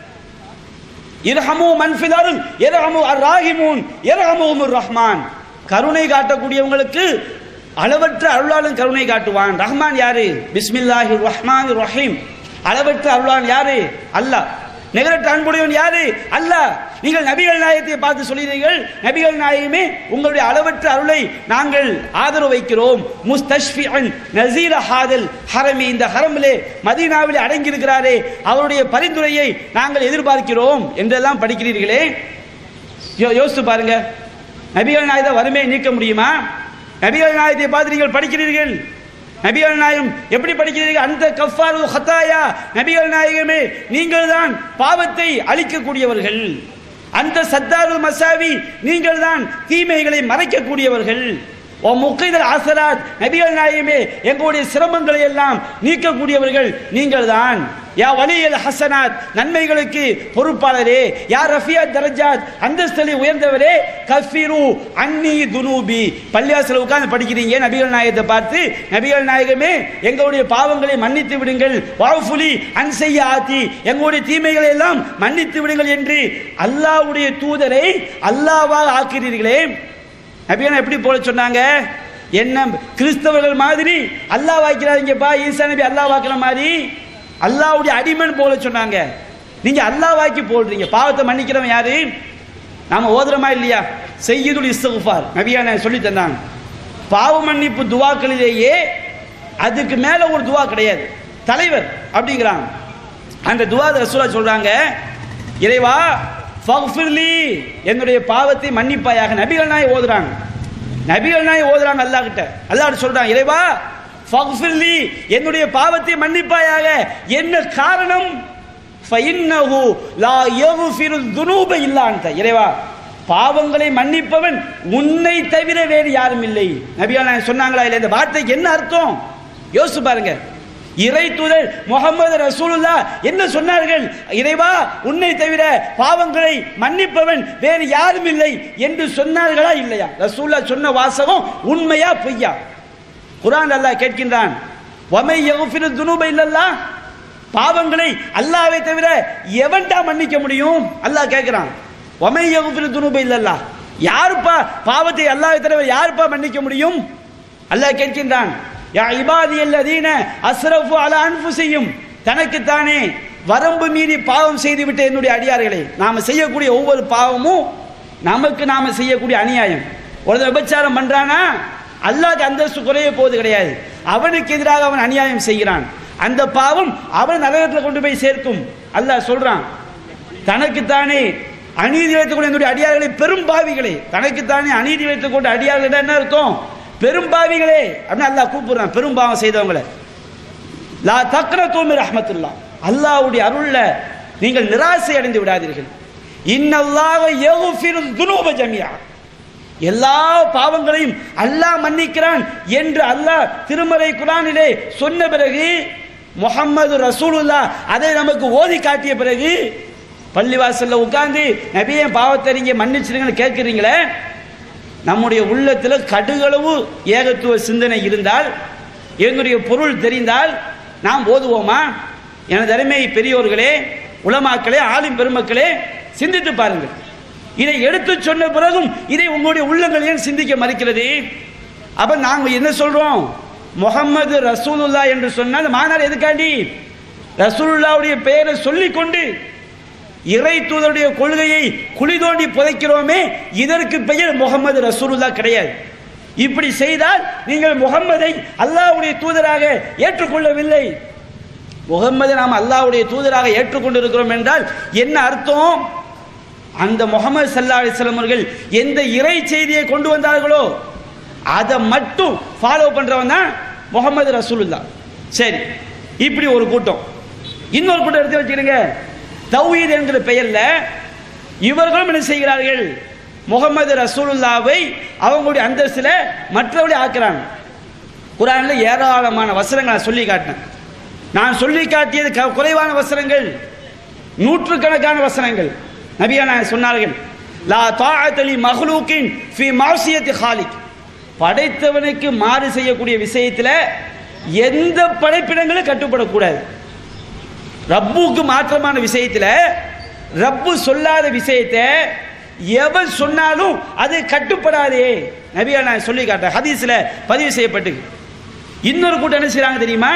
Speaker 1: இரஹமு மன்ஃபிலால் இரஹமு அர் ராஹிமூன் இரஹமு ரஹ்மான் கருணை காட்டக்கூடியவங்களுக்கு அளவற்ற அருளாளன் கருணை காட்டுவான் ரஹ்மான் யாரு பிஸ்மில்லாஹி ரஹ்மான் ரஹீம் அளவற்ற அருளான் யாரு அல்லாஹ் நிகரற்ற அன்புடையவன் யாரு அல்லாஹ் நீங்கள் நபிகள் நாயகத்தை பார்த்து சொல்கிறீர்கள் நபிகள் நாயகமே உங்களுடைய அளவற்ற அருளை நாங்கள் ஆதரவு வைக்கிறோம் முஸ்தஷ்ஃபிஅன் நசீர ஹாதல் ஹரமி இந்த ஹரமிலே மதீனாவிலே அடங்கி இருக்கிறாரே அவருடைய பரிந்துரையை நாங்கள் எதிர்பார்க்கிறோம் என்றெல்லாம் படிக்கிறீர்களே யோ யோசித்து பாருங்க நபிகள் நாயகத்தை வறுமையை நீக்க முடியுமா நபிகள் நாயகத்தை பார்த்து நீங்கள் படிக்கிறீர்கள் நபிகள் நாயகம் எப்படி படிக்கிறீர்கள் அந்த கஃபாரு ஹத்தாயா நபிகள் நாயகமே நீங்கள் தான் பாவத்தை அழிக்கக்கூடியவர்கள் அந்த சத்தாரு மசாவி நீங்கள் தான் தீமைகளை மறைக்கக்கூடியவர்கள் ஓ முக்கைதல் ஆசராத் நபிகள் நாயகமே எங்களுடைய சிரமங்களை எல்லாம் நீக்கக்கூடியவர்கள் நீங்கள் தான் யா வலியல் ஹசனாத் நன்மைகளுக்கு பொறுப்பாளரே யா ரஃபியா தரஜாத் அந்தஸ்தலை உயர்ந்தவரே கஃபிரு அன்னி துனூபி பள்ளியாசில் உட்கார்ந்து படிக்கிறீங்க நபிகள் நாயகத்தை பார்த்து நபிகள் நாயகமே எங்களுடைய பாவங்களை மன்னித்து விடுங்கள் வாஃபுலி அன்செய்ய ஆத்தி எங்களுடைய தீமைகளை எல்லாம் மன்னித்து விடுங்கள் என்று அல்லாஹ்வுடைய தூதரை அல்லாவாக ஆக்கிறீர்களே நபியான எப்படி போல சொன்னாங்க என்ன கிறிஸ்தவர்கள் மாதிரி அல்லாஹ் வாக்கிறாங்கப்பா ஈசா நபி அல்லாஹ் வாக்குற மாதிரி அல்லாஹ்வுடைய அடிமன் போல சொன்னாங்க நீங்க அல்லாஹ் வாக்கி போடுறீங்க பாவத்தை மன்னிக்கிறவன் யாரு நாம ஓதுறோமா இல்லையா செய்யுதுல் இஸ்திஃபார் நபியான சொல்லி தந்தாங்க பாவ மன்னிப்பு துவாக்களிலேயே அதுக்கு மேல ஒரு துவா கிடையாது தலைவர் அப்படிங்கிறாங்க அந்த துவா ரசூலா சொல்றாங்க இறைவா ஃபக்ஃபிர்லி என்னுடைய பாவத்தை மன்னிப்பாயாக நபிகள் நாய் ஓதுறாங்க நபிகள் நாய் ஓதுறாங்க அல்லாஹ் கிட்ட அல்லாஹ் சொல்றாங்க இறைவா ஃபக்ஃபிர்லி என்னுடைய பாவத்தை மன்னிப்பாயாக என்ன காரணம் ஃபஇன்னஹு லா யக்ஃபிரு துனூப இல்லா அன்த இறைவா பாவங்களை மன்னிப்பவன் உன்னை தவிர வேறு யாரும் இல்லை நபிகள் நாயகம் சொன்னாங்களா இல்லை இந்த வார்த்தைக்கு என்ன அர்த்தம் யோசிச்சு பாருங்க இறை தூதர் முகமது ரசூலுல்லா என்ன சொன்னார்கள் இறைவா உன்னை தவிர பாவங்களை மன்னிப்பவன் வேறு யாரும் இல்லை என்று சொன்னார்களா இல்லையா ரசூல்லா சொன்ன வாசகம் உண்மையா பொய்யா குரான் அல்லாஹ் கேட்கின்றான் வமை யகுஃபிரு துனூப இல்லல்லா பாவங்களை அல்லாவை தவிர எவன்டா மன்னிக்க முடியும் அல்லாஹ் கேட்கிறான் வமை யகுஃபிரு துனூப இல்லல்லா யாருப்பா பாவத்தை அல்லாவை தவிர யாருப்பா மன்னிக்க முடியும் அல்லாஹ் கேட்கின்றான் யா இபாதி அல்லதீன அஸ்ரஃபு அலா அன்ஃபுஸியும் தனக்குத்தானே வரம்பு மீறி பாவம் செய்துவிட்ட என்னுடைய அடியார்களே நாம செய்யக்கூடிய ஒவ்வொரு பாவமும் நமக்கு நாம செய்யக்கூடிய அநியாயம் ஒருத்தர் விபச்சாரம் பண்றானா அல்லாஹ்க்கு அந்தஸ்து குறைய போவது கிடையாது அவனுக்கு எதிராக அவன் அநியாயம் செய்கிறான் அந்த பாவம் அவன் நரகத்தில் கொண்டு போய் சேர்க்கும் அல்லாஹ் சொல்றான் தனக்குத்தானே அநீதி வைத்துக் கொண்ட என்னுடைய அடியார்களை பெரும் பாவிகளே தனக்குத்தானே அநீதி வைத்துக் கொண்ட அடியார்கள் என்ன அர்த்தம் பெரும் பாவிகளே அப்படின்னு அல்லாஹ் கூப்பிடுறான் பெரும் பாவம் செய்தவங்களை லா தக்ர தூமி ரஹ்மத்துல்லா அல்லாஹ்வுடைய அருள்ல நீங்கள் நிராசை அடைந்து விடாதீர்கள் இன்னல்லாஹ யக்ஃபிரு துனூப ஜமியா எல்லா பாவங்களையும் அல்லாஹ் மன்னிக்கிறான் என்று அல்லாஹ் திருமறை குரானிலே சொன்ன பிறகு முகம்மது ரசூலுல்லா அதை நமக்கு ஓதி காட்டிய பிறகு பள்ளிவாசல்ல உட்கார்ந்து நபியே பாவத்தை நீங்க மன்னிச்சிருங்கன்னு கேட்குறீங்களே நம்முடைய உள்ளத்தில் கடுகளவு ஏகத்துவ சிந்தனை இருந்தால் என்னுடைய பொருள் தெரிந்தால் நாம் ஓதுவோமா எனது அருமை பெரியோர்களே உலமாக்களே ஆளும் பெருமக்களே சிந்தித்து பாருங்கள் இதை எடுத்து சொன்ன பிறகும் இதை உங்களுடைய உள்ளங்கள் ஏன் சிந்திக்க மறுக்கிறது அப்ப நாங்க என்ன சொல்றோம் முகம்மது ரசூலுல்லா என்று சொன்னால் மாநாடு எதுக்காண்டி ரசூலுல்லாவுடைய பெயரை சொல்லிக் கொண்டு இறை தூதருடைய கொள்கையை குழி தோண்டி புதைக்கிறோமே இதற்கு பெயர் முகமது ரசூலுல்லா கிடையாது இப்படி செய்தால் நீங்கள் முகம்மதை அல்லாஹ்வுடைய தூதராக ஏற்றுக்கொள்ளவில்லை முகம்மதை நாம் அல்லாஹ்வுடைய தூதராக ஏற்றுக்கொண்டிருக்கிறோம் என்றால் என்ன அர்த்தம் அந்த முகமது சல்லா அலிஸ்லாம் அவர்கள் எந்த இறை செய்தியை கொண்டு வந்தார்களோ அதை மட்டும் ஃபாலோ பண்றவன் தான் முகமது ரசூலுல்லா சரி இப்படி ஒரு கூட்டம் இன்னொரு கூட்டம் எடுத்து வச்சுக்கிறீங்க தௌஹீத் என்கிற பெயர்ல இவர்களும் என்ன செய்கிறார்கள் முகமது ரசூலுல்லாவை அவங்களுடைய அந்தஸ்துல மற்றவர்களை ஆக்குறாங்க குரான்ல ஏராளமான வசனங்களை நான் சொல்லி காட்டினேன் நான் சொல்லி காட்டியது க- குறைவான வசனங்கள் நூற்றுக்கணக்கான வசனங்கள் நபியான சொன்னார்கள் லா தாஅத்தலி மஹ்லூக்கின் ஃபி மாசியத்தி ஹாலிக் படைத்தவனுக்கு மாறு செய்யக்கூடிய விஷயத்துல எந்த படைப்பிடங்களும் கட்டுப்படக்கூடாது ரப்புக்கு மாற்றமான விஷயத்துல ரப்பு சொல்லாத விஷயத்தை எவன் சொன்னாலும் அது கட்டுப்படாதே நபியா நான் சொல்லி காட்டேன் ஹதீஸ்ல பதிவு செய்யப்பட்டு இன்னொரு கூட்டம் என்ன செய்றாங்க தெரியுமா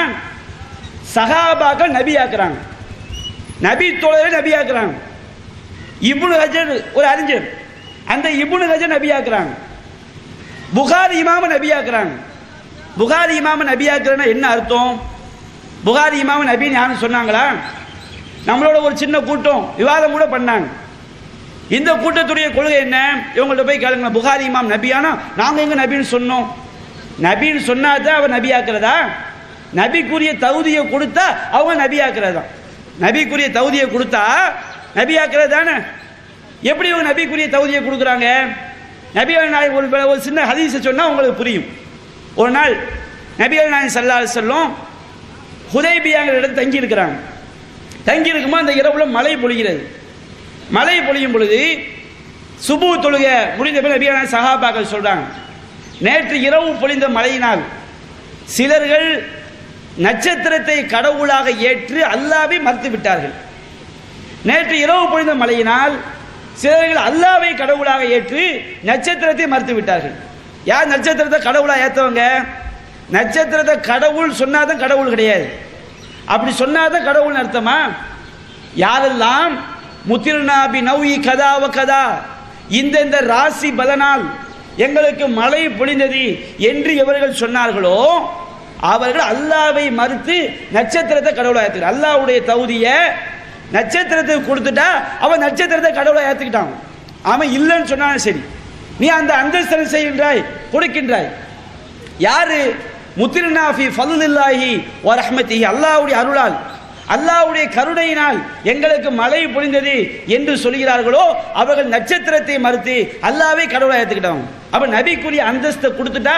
Speaker 1: சஹாபாக்கள் நபி ஆக்குறாங்க நபி தோழரை நபி ஆக்குறாங்க இப்னு ஹஜர் ஒரு அறிஞர் அந்த இப்னு ஹஜர் நபி ஆக்குறாங்க புகாரி இமாம நபி ஆக்குறாங்க புகாரி இமாம நபி ஆக்குறேன்னா என்ன அர்த்தம் புகாரி இமாம நபின்னு யாரும் சொன்னாங்களா நம்மளோட ஒரு சின்ன கூட்டம் விவாதம் கூட பண்ணாங்க இந்த கூட்டத்துடைய கொள்கை என்ன இவங்கள்ட்ட போய் கேளுங்க புகாரி இமாம் நபியானா நாங்க எங்க நபின்னு சொன்னோம் நபின்னு சொன்னாதான் அவர் நபி ஆக்குறதா நபிக்குரிய தகுதியை கொடுத்தா அவங்க நபி ஆக்குறதா நபிக்குரிய தகுதியை கொடுத்தா நபி ஆக்குறது தானே எப்படி இவங்க நபிக்குரிய தகுதியை கொடுக்குறாங்க நபிகள் நாய் ஒரு ஒரு சின்ன ஹதீஸை சொன்னா உங்களுக்கு புரியும் ஒரு நாள் நபிகள் நாயன் சல்லா செல்லும் ஹுதைபியாங்கிற இடத்துல தங்கி இருக்கிறாங்க தங்கி இருக்கும்போது அந்த இரவுல மழை பொழிகிறது மழை பொழியும் பொழுது சுபு தொழுக முடிந்த பின் நபியான சஹாபாக்கள் சொல்றாங்க நேற்று இரவு பொழிந்த மழையினால் சிலர்கள் நட்சத்திரத்தை கடவுளாக ஏற்று அல்லாவை மறுத்து விட்டார்கள் நேற்று இரவு பொழிந்த மழையினால் சிலர்கள் அல்லாவை கடவுளாக ஏற்று நட்சத்திரத்தை மறுத்து விட்டார்கள் யார் நட்சத்திரத்தை கடவுளா ஏத்தவங்க நட்சத்திரத்தை கடவுள் சொன்னாதான் கடவுள் கிடையாது அப்படி சொன்னாதான் கடவுள் அர்த்தமா யாரெல்லாம் முத்திருநாபி நௌயி கதாவ கதா இந்த இந்த ராசி பலனால் எங்களுக்கு மழை பொழிந்தது என்று எவர்கள் சொன்னார்களோ அவர்கள் அல்லாவை மறுத்து நட்சத்திரத்தை கடவுளா ஏத்துக்கிறார் அல்லாவுடைய தகுதிய நட்சத்திரத்தை கொடுத்துட்டா அவன் நட்சத்திரத்தை கடவுளா ஏத்துக்கிட்டான் அவன் இல்லைன்னு சொன்னாலும் சரி நீ அந்த அந்தஸ்தனை செய்கின்றாய் கொடுக்கின்றாய் யாரு முத்திருநாஃபி ஃபல்லில்லாஹி வ ரஹ்மத்திஹி அல்லாஹ்வுடைய அருளால் அல்லாஹ்வுடைய கருணையினால் எங்களுக்கு மழை பொழிந்தது என்று சொல்கிறார்களோ அவர்கள் நட்சத்திரத்தை மறுத்து அல்லாஹ்வை கடவுளா ஏத்துக்கிட்டவங்க அப்ப நபிக்குரிய அந்தஸ்தை கொடுத்துட்டா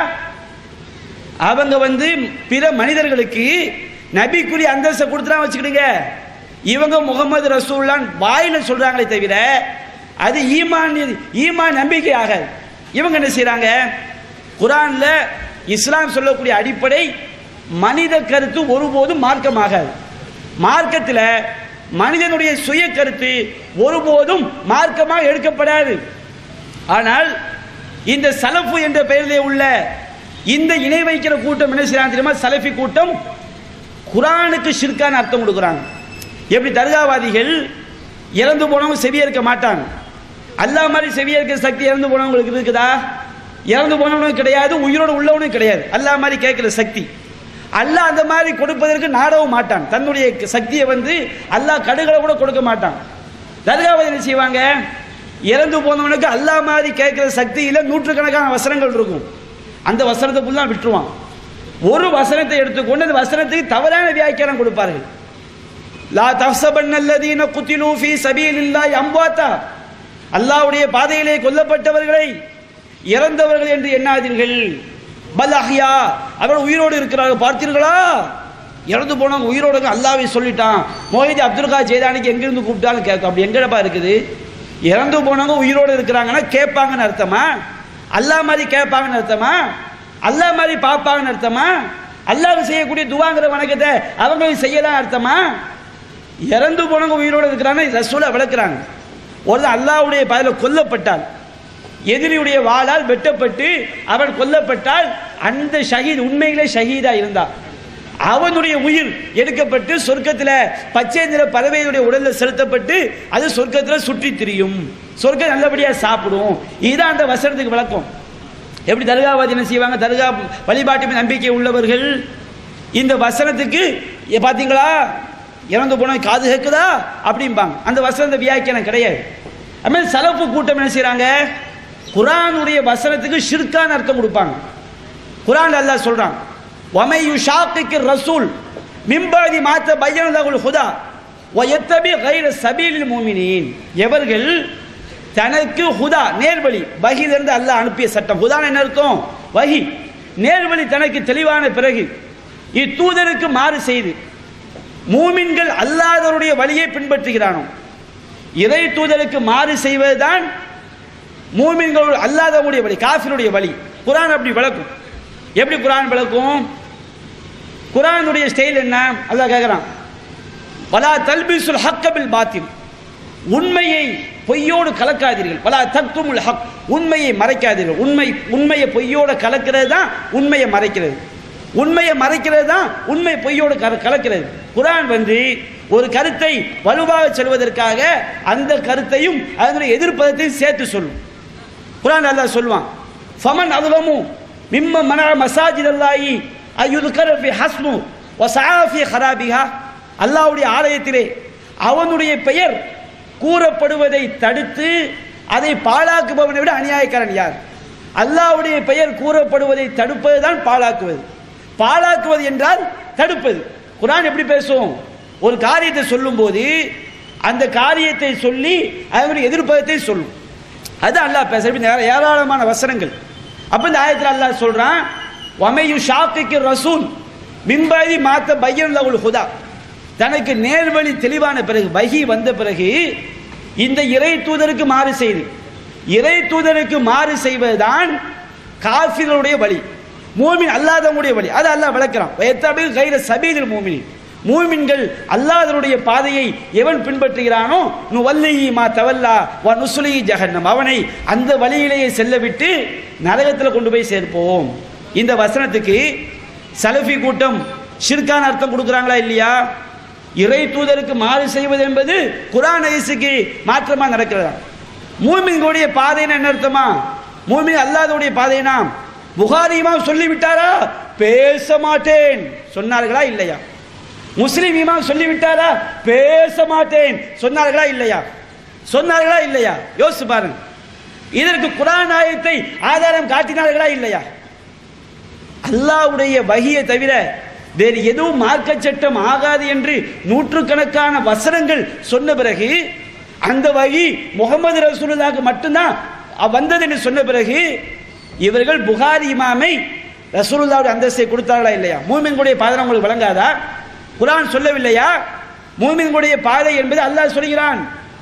Speaker 1: அவங்க வந்து பிற மனிதர்களுக்கு நபிக்குரிய அந்தஸ்தை கொடுத்துட்டா வச்சுக்கிடுங்க இவங்க முகமது ரசூல்லான் வாயில சொல்றாங்களே தவிர அது ஈமான் ஈமான் நம்பிக்கை ஆகாது இவங்க என்ன செய்றாங்க குரான்ல இஸ்லாம் சொல்லக்கூடிய அடிப்படை மனித கருத்து ஒருபோதும் மார்க்கமாகாது மார்க்கத்தில் மனிதனுடைய சுய கருத்து ஒருபோதும் மார்க்கமாக எடுக்கப்படாது ஆனால் இந்த சலஃபு என்ற பெயரிலே உள்ள இந்த இணை வைக்கிற கூட்டம் என்ன செய்யறாங்க தெரியுமா சலஃபி கூட்டம் குரானுக்கு ஷிர்கான அர்த்தம் கொடுக்குறாங்க எப்படி தர்காவாதிகள் இறந்து போனவங்க செவியேற்க மாட்டாங்க அல்லாஹ் மாதிரி செவியேற்க சக்தி இறந்து போனவங்களுக்கு இருக்குதா இறந்து போனவனும் கிடையாது உயிரோடு உள்ளவனும் கிடையாது அல்லாஹ் மாதிரி கேட்கிற சக்தி அல்லாஹ் அந்த மாதிரி கொடுப்பதற்கு நாடவும் மாட்டான் தன்னுடைய சக்தியை வந்து அல்லாஹ் கடுகளை கூட கொடுக்க மாட்டான் தர்காவதி என்ன செய்வாங்க இறந்து போனவனுக்கு அல்லாஹ் மாதிரி கேட்கிற சக்தியில நூற்றுக்கணக்கான வசனங்கள் இருக்கும் அந்த வசனத்தை ஃபுல்லாக விட்டுருவான் ஒரு வசனத்தை எடுத்துக்கொண்டு அந்த வசனத்துக்கு தவறான வியாக்கியானம் கொடுப்பார்கள் லா தஹ்சபன்னல்லதீன குத்திலூ ஃபீ சபீலில்லாஹி அம்வாத்தா அல்லாஹ்வுடைய பாதையிலே கொல்லப்பட்டவர்களை இறந்தவர்கள் என்று எண்ணாதீர்கள் பல் அஹ்யா அவர்கள் உயிரோடு இருக்கிறார்கள் பார்த்தீர்களா இறந்து போனவங்க உயிரோடு இருக்க அல்லாவே சொல்லிட்டான் மோஹிதி அப்துல் கா ஜெயதானிக்கு எங்கிருந்து கூப்பிட்டாலும் கேட்கும் அப்படி எங்கடப்பா இருக்குது இறந்து போனவங்க உயிரோடு இருக்கிறாங்கன்னா கேட்பாங்கன்னு அர்த்தமா அல்லாஹ் மாதிரி கேட்பாங்கன்னு அர்த்தமா அல்லாஹ் மாதிரி பார்ப்பாங்கன்னு அர்த்தமா அல்லாஹ் செய்யக்கூடிய துவாங்கிற வணக்கத்தை அவங்க செய்யலாம் அர்த்தமா இறந்து போனவங்க உயிரோடு இருக்கிறாங்க ரசூலை விளக்குறாங்க ஒரு அல்லாஹ்வுடைய பதில கொல்லப்பட்டால் எதிரியுடைய வாளால் வெட்டப்பட்டு அவன் கொல்லப்பட்டால் அந்த ஷஹீத் உண்மையிலே ஷஹீதா இருந்தான் அவனுடைய உயிர் எடுக்கப்பட்டு சொர்க்கத்தில் பச்சை நிற பறவையுடைய உடல்ல செலுத்தப்பட்டு அது சொர்க்கத்தில் சுற்றி திரியும் சொர்க்கம் நல்லபடியா சாப்பிடும் இதுதான் அந்த வசனத்துக்கு விளக்கம் எப்படி தர்காவாதி என்ன செய்வாங்க தர்கா வழிபாட்டு மீது நம்பிக்கை உள்ளவர்கள் இந்த வசனத்துக்கு ஏ, பாத்தீங்களா இறந்து போன காது கேட்குதா அப்படிம்பாங்க அந்த வசனத்தை வியாக்கியானம் கிடையாது அதுமாதிரி சலப்பு கூட்டம் என்ன செய்றாங்க குரானுடைய வசனத்துக்கு ஷிர்கான அர்த்தம் கொடுப்பாங்க குரான் அல்லாஹ் சொல்றான் வமை யுஷாக்கிக்கு ரசூல் மிம்பாதி மாத்த பையனதாகுல் ஹுதா வயத்தபி கைர சபீலில் மூமினின் எவர்கள் தனக்கு ஹுதா நேர்வழி வகிலிருந்து அல்லாஹ் அனுப்பிய சட்டம் ஹுதான் என்ன அர்த்தம் வகி நேர்வழி தனக்கு தெளிவான பிறகு இத்தூதருக்கு மாறு செய்து மூமின்கள் அல்லாதவருடைய வழியை பின்பற்றுகிறானோ இறை தூதருக்கு மாறு செய்வதுதான் மூமின்களோடு அல்லாதவருடைய வழி காஃபிருடைய வழி குரான் அப்படி விளக்கும் எப்படி குரான் விளக்கும் குரானுடைய ஸ்டைல் என்ன அல்லாஹ் கேட்குறான் வலா தல்பிசுல் ஹக்கபில் பாத்தில் உண்மையை பொய்யோடு கலக்காதீர்கள் வலா தக்துமுல் ஹக் உண்மையை மறைக்காதீர்கள் உண்மை உண்மையை பொய்யோடு கலக்கிறது தான் உண்மையை மறைக்கிறது உண்மையை மறைக்கிறது தான் உண்மை பொய்யோடு கல கலக்கிறது குரான் வந்து ஒரு கருத்தை வலுவாக சொல்வதற்காக அந்த கருத்தையும் அதனுடைய எதிர்ப்பதத்தையும் சேர்த்து சொல்லும் குரான் அல்லாஹ் சொல்லுவான் ஃபமன் அதுலமு மிம்ம மன மசாஜித் அல்லாஹி அய்யுதுக்கர ஃபி ஹஸ்மு வஸஆ ஃபி ஹராபிஹா அல்லாஹ்வுடைய ஆலயத்திலே அவனுடைய பெயர் கூறப்படுவதை தடுத்து அதை பாழாக்குபவனை விட அநியாயக்காரன் யார் அல்லாஹ்வுடைய பெயர் கூறப்படுவதை தடுப்பது தான் பாழாக்குவது பாழாக்குவது என்றால் தடுப்பது குரான் எப்படி பேசும் ஒரு காரியத்தை சொல்லும்போது அந்த காரியத்தை சொல்லி அதனுடைய எதிர்ப்பதத்தை சொல்லும் அது அல்லாஹ் பேச இப்படி நிறைய ஏராளமான வசனங்கள் அப்ப இந்த ஆயத்தில் அல்லாஹ் சொல்றான் வமையு ஷாக்கிக்கு ரசூல் மின்பாதி மாத்த பையன் லவுல் ஹுதா தனக்கு நேர்வழி தெளிவான பிறகு வகி வந்த பிறகு இந்த இறை தூதருக்கு மாறு செய்து இறை தூதருக்கு மாறு செய்வதுதான் காஃபிர்களுடைய வழி மூமின் அல்லாதவங்களுடைய வழி அது அல்லாஹ் விளக்குறான் எத்தபி கைர சபீதில் மூமின் மூமின்கள் அல்லாதவருடைய பாதையை எவன் பின்பற்றுகிறானோ நு வல்லியி மா தவல்லா வ நுசுலி ஜஹன்னம் அவனை அந்த வழியிலேயே செல்ல விட்டு நரகத்தில் கொண்டு போய் சேர்ப்போம் இந்த வசனத்துக்கு சலஃபி கூட்டம் ஷிர்கான அர்த்தம் கொடுக்குறாங்களா இல்லையா இறை தூதருக்கு மாறு செய்வது என்பது குரான் ஐசுக்கு மாற்றமா நடக்கிறதா மூமின்களுடைய பாதைன்னு என்ன அர்த்தமா மூமின் அல்லாதவுடைய பாதைனா புகாரி இமாம் சொல்லிவிட்டாரா பேச மாட்டேன் சொன்னார்களா இல்லையா முஸ்லிம் இமாம் சொல்லிவிட்டாரா பேச மாட்டேன் சொன்னார்களா இல்லையா சொன்னார்களா இல்லையா யோசிச்சு பாருங்க இதற்கு குரான் ஆயத்தை ஆதாரம் காட்டினார்களா இல்லையா அல்லாஹ்வுடைய வகியை தவிர வேறு எதுவும் மார்க்க சட்டம் ஆகாது என்று நூற்றுக்கணக்கான வசனங்கள் சொன்ன பிறகு அந்த வகி முகமது ரசூலுல்லாஹ்க்கு மட்டும்தான் வந்தது என்று சொன்ன பிறகு இவர்கள் புகாரி இமாமை ரசூலுல்லாவுடைய அந்தஸ்தை கொடுத்தார்களா இல்லையா மூமின்களுடைய பாதை உங்களுக்கு வழங்காதா குரான் சொல்லவில்லையா மூமின்களுடைய பாதை என்பது அல்லாஹ் சொல்கிறான்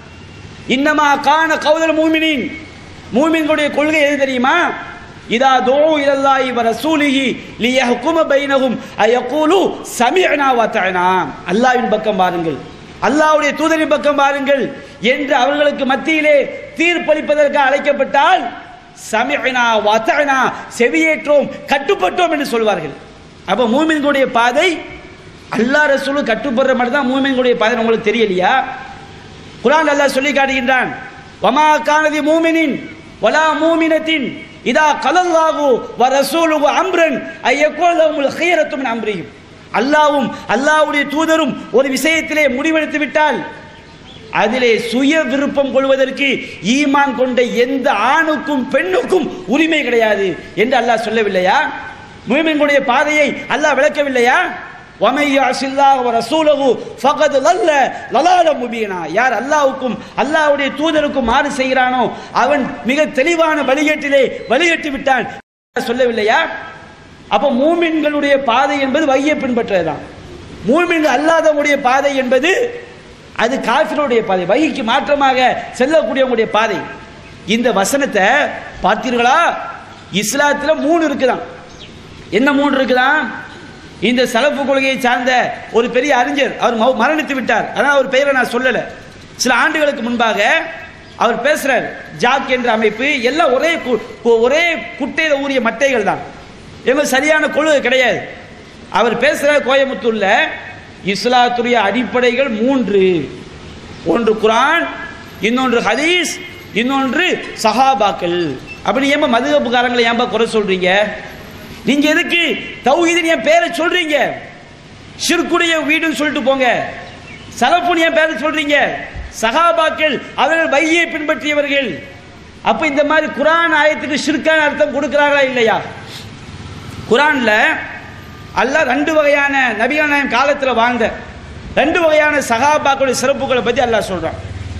Speaker 1: இன்னமா கான கௌதல் மூமினின் மூமின்களுடைய கொள்கை எது தெரியுமா இதா தோ இலல்லாஹி வ ரசூலிஹி லியஹ்கும பைனஹும் அயகூலு சமிஅனா வ தஅனா அல்லாஹ்வின் பக்கம் பாருங்கள் அல்லாஹ்வுடைய தூதரின் பக்கம் பாருங்கள் என்று அவர்களுக்கு மத்தியிலே தீர்ப்பளிப்பதற்கு அழைக்கப்பட்டால் சமிஅனா வ தஅனா செவியேற்றோம் கட்டுப்பட்டோம் என்று சொல்வார்கள் அப்ப மூமின்களுடைய பாதை அல்லாஹ் ரசூலு கட்டுப்படுற மட்டும் தான் மூமின்களுடைய பாதை உங்களுக்கு தெரியலையா குரான் அல்லாஹ் சொல்லி காட்டுகின்றான் வமா கானதி மூமினின் வலா மூமினத்தின் இதா கலல்லாகு வ ரசூலுகு அம்ரன் ஐயக்கோல் லஹுல் ஹியரத்து மின் அம்ரிஹிம் அல்லாஹ்வும் அல்லாஹ்வுடைய தூதரும் ஒரு விஷயத்திலே முடிவெடுத்து விட்டால் அதிலே சுய விருப்பம் கொள்வதற்கு ஈமான் கொண்ட எந்த ஆணுக்கும் பெண்ணுக்கும் உரிமை கிடையாது என்று அல்லாஹ் சொல்லவில்லையா மூமின்களுடைய பாதையை அல்லாஹ் விளக்கவில்லையா وَمَن يَعْصِ اللَّهَ وَرَسُولَهُ فَقَدْ ضَلَّ ضَلَالًا مُبِينًا யார் அல்லாஹ்வுக்கும் அல்லாஹ்வுடைய தூதருக்கும் மாறு செய்கிறானோ அவன் மிக தெளிவான வழிகேட்டிலே வழிகட்டி விட்டான் சொல்லவில்லையா அப்ப மூமின்களுடைய பாதை என்பது வகையை பின்பற்றுவதுதான் மூமின்கள் அல்லாதவங்களுடைய பாதை என்பது அது காஃபிருடைய பாதை வகைக்கு மாற்றமாக செல்லக்கூடியவங்களுடைய பாதை இந்த வசனத்தை பார்த்தீர்களா இஸ்லாத்துல மூணு இருக்குதான் என்ன மூணு இருக்குதான் இந்த சலப்பு கொள்கையை சார்ந்த ஒரு பெரிய அறிஞர் அவர் மௌ- மரணித்து விட்டார் அதான் அவர் பெயரை நான் சொல்லலை சில ஆண்டுகளுக்கு முன்பாக அவர் பேசுறார் ஜாக் என்ற அமைப்பு எல்லாம் ஒரே கு- கு- ஒரே குட்டையில ஊறிய மட்டைகள் தான் இவங்க சரியான கொள்கை கிடையாது அவர் பேசுற கோயம்புத்தூர்ல இஸ்லாத்துடைய அடிப்படைகள் மூன்று ஒன்று குரான் இன்னொன்று ஹதீஸ் இன்னொன்று சஹாபாக்கள் அப்படி ஏன்பா மதுகப்புக்காரங்களை ஏன்பா குறை சொல்றீங்க நீங்க எதுக்கு தௌஹீதின் என் பேரை சொல்றீங்க ஷிர்குடைய வீடுன்னு சொல்லிட்டு போங்க சலப்புன்னு என் பேரை சொல்றீங்க சஹாபாக்கள் அவர்கள் வையை பின்பற்றியவர்கள் அப்ப இந்த மாதிரி குரான் ஆயத்துக்கு ஷிர்கான அர்த்தம் கொடுக்கிறார்களா இல்லையா குரான்ல அல்லாஹ் ரெண்டு வகையான நபிகள் நாயகம் காலத்தில் வாழ்ந்த ரெண்டு வகையான சகாபாக்களுடைய சிறப்புகளை பற்றி அல்லாஹ் சொல்றான்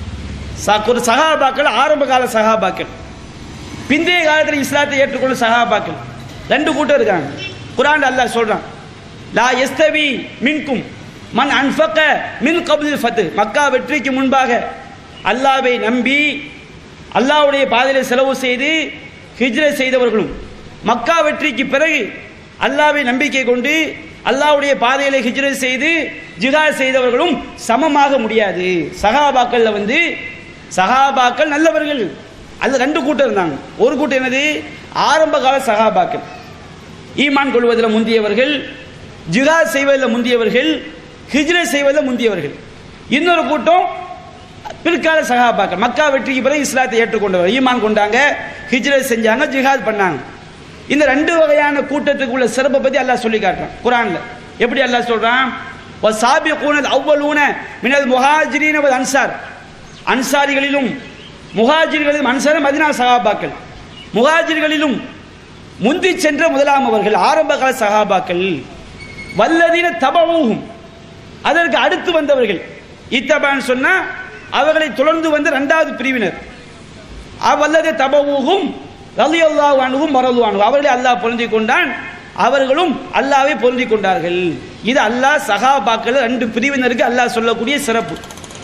Speaker 1: ச- ஒரு சகாபாக்கள் ஆரம்ப கால சகாபாக்கள் பிந்தைய காலத்தில் இஸ்லாத்தை ஏற்றுக்கொண்ட சகாபாக்கள் ரெண்டு கூட்டம் இருக்காங்க குரான் அல்லாஹ் சொல்றான் லா எஸ்தவி மின்கும் மன் அன்ஃபக மின் கபுல் ஃபத்து மக்கா வெற்றிக்கு முன்பாக அல்லாவை நம்பி அல்லாஹ்வுடைய பாதையில் செலவு செய்து ஹிஜ்ரத் செய்தவர்களும் மக்கா வெற்றிக்கு பிறகு அல்லாவை நம்பிக்கை கொண்டு அல்லாஹ்வுடைய பாதையில ஹிஜ்ரத் செய்து ஜிஹாத் செய்தவர்களும் சமமாக முடியாது சஹாபாக்கள்ல வந்து சஹாபாக்கள் நல்லவர்கள் அது ரெண்டு கூட்டம் இருந்தாங்க ஒரு கூட்டம் என்னது ஆரம்ப கால சஹாபாக்கள் ஈமான் கொள்வதில் முந்தியவர்கள் ஜிஹாத் செய்வதில் முந்தியவர்கள் ஹிஜ்ரத் செய்வதில் முந்தியவர்கள் இன்னொரு கூட்டம் பிற்கால சகாபாக்கள் மக்கா வெற்றிக்கு பிறகு இஸ்லாத்தை ஏற்றுக்கொண்டவர் ஈமான் கொண்டாங்க ஹிஜ்ரத் செஞ்சாங்க ஜிஹாத் பண்ணாங்க இந்த ரெண்டு வகையான கூட்டத்துக்கு உள்ள சிறப்பை பத்தி அல்லாஹ் சொல்லி காட்டுறான் குரான்ல எப்படி அல்லாஹ் சொல்றான் வசாபிகூன அவ்வளூன மினல் முஹாஜிரீன வல் அன்சார் அன்சாரிகளிலும் முஹாஜிர்களிலும் அன்சார் மதினா சகாபாக்கள் முஹாஜிர்களிலும் முந்தி சென்ற முதலாம் அவர்கள் ஆரம்ப கால சகாபாக்கள் வல்லதீன தபவும் அதற்கு அடுத்து வந்தவர்கள் இத்தபான்னு சொன்னா அவர்களை தொடர்ந்து வந்த இரண்டாவது பிரிவினர் அவ்வல்லது தபவுகும் ரலி அல்லாஹ் அணுகும் மரலுவானு அவர்களை அல்லாஹ் பொருந்தி கொண்டான் அவர்களும் அல்லாவை பொருந்தி கொண்டார்கள் இது அல்லாஹ் சகாபாக்கள் ரெண்டு பிரிவினருக்கு அல்லாஹ் சொல்லக்கூடிய சிறப்பு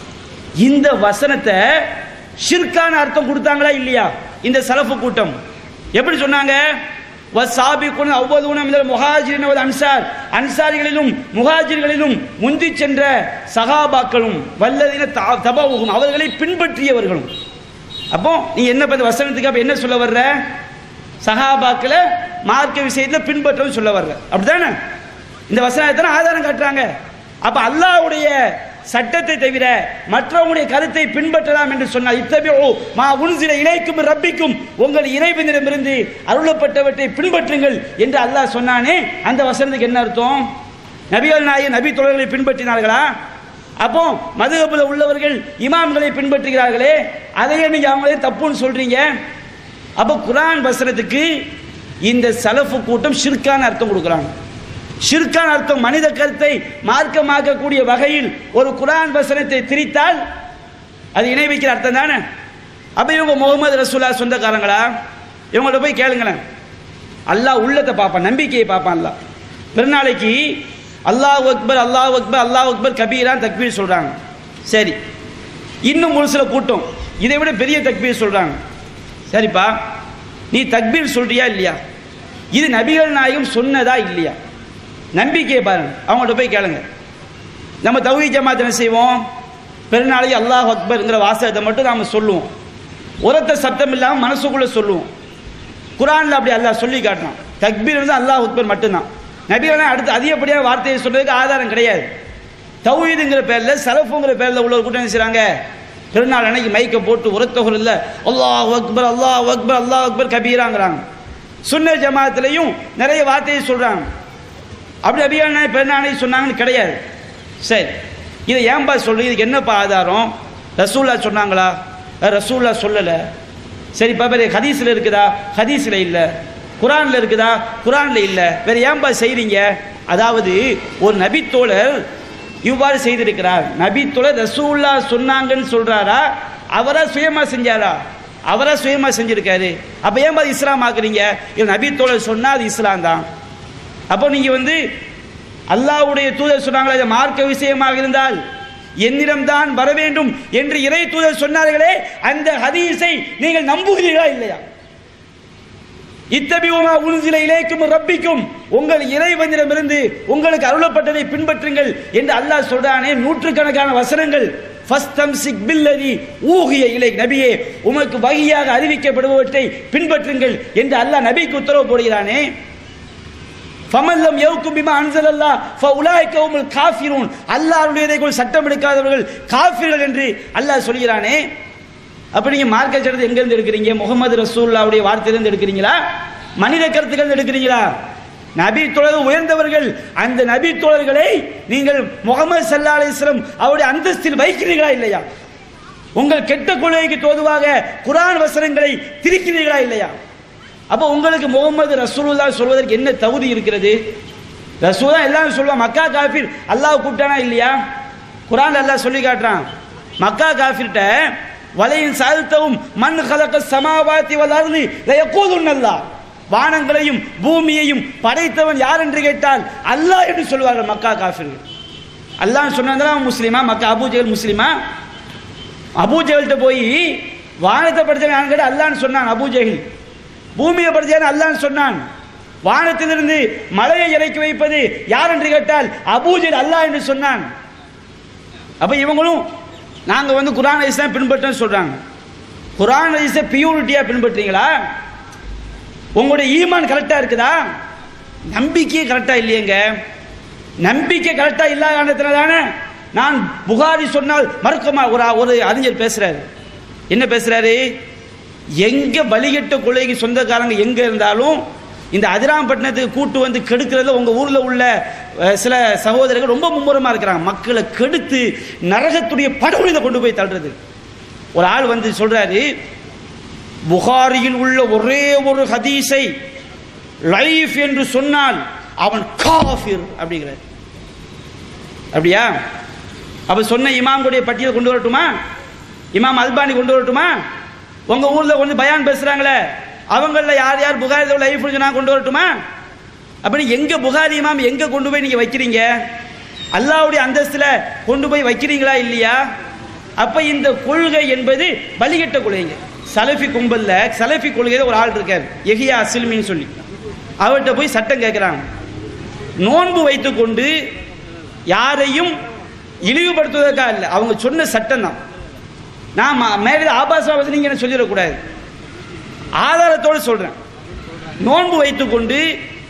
Speaker 1: இந்த வசனத்தை ஷிர்கான அர்த்தம் கொடுத்தாங்களா இல்லையா இந்த சலஃபு கூட்டம் எப்படி சொன்னாங்க வசாபிக்குன் அவ்வளவுன மினல் முஹாஜிரின் வல் அன்சார் அன்சாரிகளிலும் முஹாஜிர்களிலும் முந்தி சென்ற சகாபாக்களும் வல்லதின த- தபவுகும் அவர்களை பின்பற்றியவர்களும் அப்போ நீ என்ன பண்ண வசனத்துக்கு அப்ப என்ன சொல்ல வர்ற சகாபாக்களை மார்க்க விஷயத்துல பின்பற்றவும் சொல்ல வர்ற அப்படிதானே இந்த வசனத்தை ஆதாரம் காட்டுறாங்க அப்ப அல்லாஹ்வுடைய சட்டத்தை தவிர மற்றவங்களுடைய கருத்தை பின்பற்றலாம் என்று சொன்னால் இத்தபிஉ மா உன்சில இலைக்கும் ரப்பிக்கும் உங்கள் இறைவனிடமிருந்து அருளப்பட்டவற்றை பின்பற்றுங்கள் என்று அல்லாஹ் சொன்னானே அந்த வசனத்துக்கு என்ன அர்த்தம் நபிகள் நாயகம் நபி தோழர்களை பின்பற்றினார்களா அப்போ மதுகபுல உள்ளவர்கள் இமாம்களை பின்பற்றுகிறார்களே அதையே நீங்க அவங்களே தப்புன்னு சொல்றீங்க அப்போ குர்ஆன் வசனத்துக்கு இந்த சலஃபு கூட்டம் ஷிர்கான அர்த்தம் கொடுக்குறாங்க ஷிர்கான அர்த்தம் மனித கருத்தை மார்க்கமாக்கக்கூடிய வகையில் ஒரு குர்ஆன் வசனத்தை திரித்தால் அது இணை வைக்கிற அர்த்தம் தானே அப்ப இவங்க முகமது ரசூலா சொந்தக்காரங்களா இவங்கள்ட்ட போய் கேளுங்களேன் அல்லாஹ் உள்ளத்தை பார்ப்பான் நம்பிக்கையை பார்ப்பான் அல்லாஹ் பெருநாளைக்கு அல்லாஹ் அக்பர் அல்லாஹ் அக்பர் அல்லாஹ் அக்பர் கபீரான் தக்பீர் சொல்றாங்க சரி இன்னும் ஒரு சில கூட்டம் இதை விட பெரிய தக்பீர் சொல்றாங்க சரிப்பா நீ தக்பீர் சொல்றியா இல்லையா இது நபிகள் நாயகம் சொன்னதா இல்லையா நம்பிக்கையை பாருங்க அவங்கள்ட்ட போய் கேளுங்க நம்ம தௌஹி ஜமாத் என்ன செய்வோம் பெருநாளைக்கு அல்லாஹ் அக்பர்ங்கிற வாசகத்தை மட்டும் நாம சொல்லுவோம் உரத்த சத்தம் இல்லாமல் மனசுக்குள்ள சொல்லுவோம் குரான்ல அப்படி அல்லாஹ் சொல்லி காட்டுறான் தக்பீர் வந்து அல்லாஹ் அக்பர் மட்டும்தான் நபிகள் அடுத்து அதிகப்படியான வார்த்தையை சொல்றதுக்கு ஆதாரம் கிடையாது தௌஹீதுங்கிற பேர்ல சலஃபுங்கிற பேர்ல உள்ள ஒரு கூட்டம் என்ன செய்றாங்க பெருநாள் அன்னைக்கு மைக்க போட்டு உரத்த குரல்ல அல்லாஹ் அக்பர் அல்லாஹ் அக்பர் அல்லாஹ் அக்பர் கபீராங்கிறாங்க சுன்ன ஜமாத்திலையும் நிறைய வார்த்தையை சொல்றாங்க அப்படி அபியானா பெருநாளை சொன்னாங்கன்னு கிடையாது சரி இதை ஏன்பா சொல்லு இதுக்கு என்னப்பா ஆதாரம் ரசூல்லா சொன்னாங்களா அஹ் ரசூல்லா சொல்லலை சரிப்பா வேற ஹதீஸில் இருக்குதா ஹதீஸில் இல்லை குரானில் இருக்குதா குரானில் இல்லை வேற ஏன்பா செய்றீங்க அதாவது ஒரு நபித்தோழர் இவ்வாறு செய்திருக்கிறார் நபித்தோழர் ரசூல்லா சொன்னாங்கன்னு சொல்றாரா அவரா சுயமா செஞ்சாரா அவரா சுயமா செஞ்சிருக்காரு அப்ப ஏன்பா அது இஸ்லாம் ஆக்குறீங்க இது நபித்தோழர் சொன்னா அது இஸ்லாம் தான் அப்போ நீங்க வந்து அல்லாஹ்வுடைய தூதர் சொன்னாங்களே இது மார்க்க விஷயமாக இருந்தால் என்னிடம்தான் வர வேண்டும் என்று இறை தூதர் சொன்னார்களே அந்த ஹதீஸை நீங்கள் நம்புகிறீர்களா இல்லையா இத்தபியுமா உன்சில இலைக்கும் ரப்பிக்கும் உங்கள் இறைவனிடமிருந்து உங்களுக்கு அருளப்பட்டதை பின்பற்றுங்கள் என்று அல்லாஹ் சொல்றானே நூற்றுக்கணக்கான வசனங்கள் ஃபஸ்தம்சிக் பில்லதி ஊகிய இலை நபியே உமக்கு வகையாக அறிவிக்கப்படுபவற்றை பின்பற்றுங்கள் என்று அல்லாஹ் நபிக்கு உத்தரவு போடுகிறானே ஃபமல்லம் யவுக்கும் பிமா அன்சலல்லா ஃபஉலாய்க ஹுமுல் காஃபிரூன் அல்லாஹ்வுடையதை கொண்டு சட்டம் எடுக்காதவர்கள் காஃபிர்கள் என்று அல்லாஹ் சொல்கிறானே அப்ப நீங்க மார்க்க சட்டத்தை எங்க இருந்து எடுக்கிறீங்க முகமது ரசூலுல்லாவுடைய வார்த்தையிலிருந்து எடுக்கிறீங்களா மனித கருத்துக்கள் எடுக்கிறீங்களா நபி தோழர் உயர்ந்தவர்கள் அந்த நபி தோழர்களை நீங்கள் முகமது சல்லா அலிஸ்லம் அவருடைய அந்தஸ்தில் வைக்கிறீர்களா இல்லையா உங்கள் கெட்ட கொள்கைக்கு தோதுவாக குர்ஆன் வசனங்களை திரிக்கிறீர்களா இல்லையா அப்போ உங்களுக்கு முகமது ரசூலுல்லா சொல்வதற்கு என்ன தகுதி இருக்கிறது ரசூலா எல்லாரும் சொல்லுவான் மக்கா காஃபிர் அல்லாஹ் கூப்பிட்டானா இல்லையா குரான் அல்லாஹ் சொல்லி காட்டுறான் மக்கா காஃபிர்ட்ட வலையின் சாதித்தவும் மண் கலக்க சமாவாத்தி வளர்ந்து எப்போதும் நல்லா வானங்களையும் பூமியையும் படைத்தவன் யார் என்று கேட்டால் அல்லாஹ் என்று சொல்வார்கள் மக்கா காஃபிர்கள் அல்லாஹ் சொன்னதால அவன் முஸ்லீமா மக்க அபூஜெகல் முஸ்லீமா அபூஜெகல்கிட்ட போய் வானத்தை படைச்சவன் கேட்ட அல்லான்னு சொன்னான் அபூஜெகல் பூமியை படைச்சவன் அல்லான்னு சொன்னான் வானத்திலிருந்து மலையை இறக்கி வைப்பது யார் என்று கேட்டால் அபூஜெல் அல்லாஹ் என்று சொன்னான் அப்ப இவங்களும் நாங்க வந்து குரான் ஹதீஸ் தான் பின்பற்றோம்னு சொல்றாங்க குரான் ஹதீஸை பியூரிட்டியா பின்பற்றீங்களா உங்களுடைய ஈமான் கரெக்டா இருக்குதா நம்பிக்கை கரெக்டா இல்லையேங்க நம்பிக்கை கரெக்டா இல்லாத காரணத்துல தானே நான் புகாரி சொன்னால் மறுக்கமா ஒரு ஒரு அறிஞர் பேசுறாரு என்ன பேசுறாரு எங்க பலிகட்ட கொள்ளைக்கு சொந்தக்காரங்க எங்க இருந்தாலும் இந்த அதிராம்பட்டினத்துக்கு கூட்டு வந்து கெடுக்கிறதுல உங்க ஊர்ல உள்ள அஹ், சில சகோதரர்கள் ரொம்ப மும்முரமா இருக்கிறாங்க மக்களை கெடுத்து நரகத்துடைய படுகொலையில கொண்டு போய் தள்ளுறது ஒரு ஆள் வந்து சொல்றாரு புகாரியில் உள்ள ஒரே ஒரு ஹதீஸை லைஃப் என்று சொன்னால் அவன் காஃபிர் அப்படிங்கிறார் அப்படியா அப்ப சொன்ன இமாமுடைய பட்டியலை கொண்டு வரட்டுமா இமாம் அல்பானி கொண்டு வரட்டுமா உங்க ஊர்ல வந்து பயான் பேசுறாங்களே அவங்கள யார் யார் புகாரி லைஃப் நான் கொண்டு வரட்டுமா அப்படி எங்க புகாரி இமாம் எங்க கொண்டு போய் நீங்க வைக்கிறீங்க அல்லாஹ்வுடைய அந்தஸ்துல கொண்டு போய் வைக்கிறீங்களா இல்லையா அப்ப இந்த கொள்கை என்பது பலிகட்ட கொள்கைங்க சலஃபி கும்பல்ல சலஃபி கொள்கையில ஒரு ஆள் இருக்கார் எஹியா சில்மின்னு சொல்லி அவர்கிட்ட போய் சட்டம் கேட்கிறாங்க நோன்பு வைத்துக்கொண்டு யாரையும் இழிவுபடுத்துவதற்காக இல்லை அவங்க சொன்ன சட்டம் தான் நான் ம- மேலே ஆபாசமா வந்து நீங்க என்ன சொல்லிடக்கூடாது ஆதாரத்தோடு சொல்றேன் நோன்பு வைத்துக்கொண்டு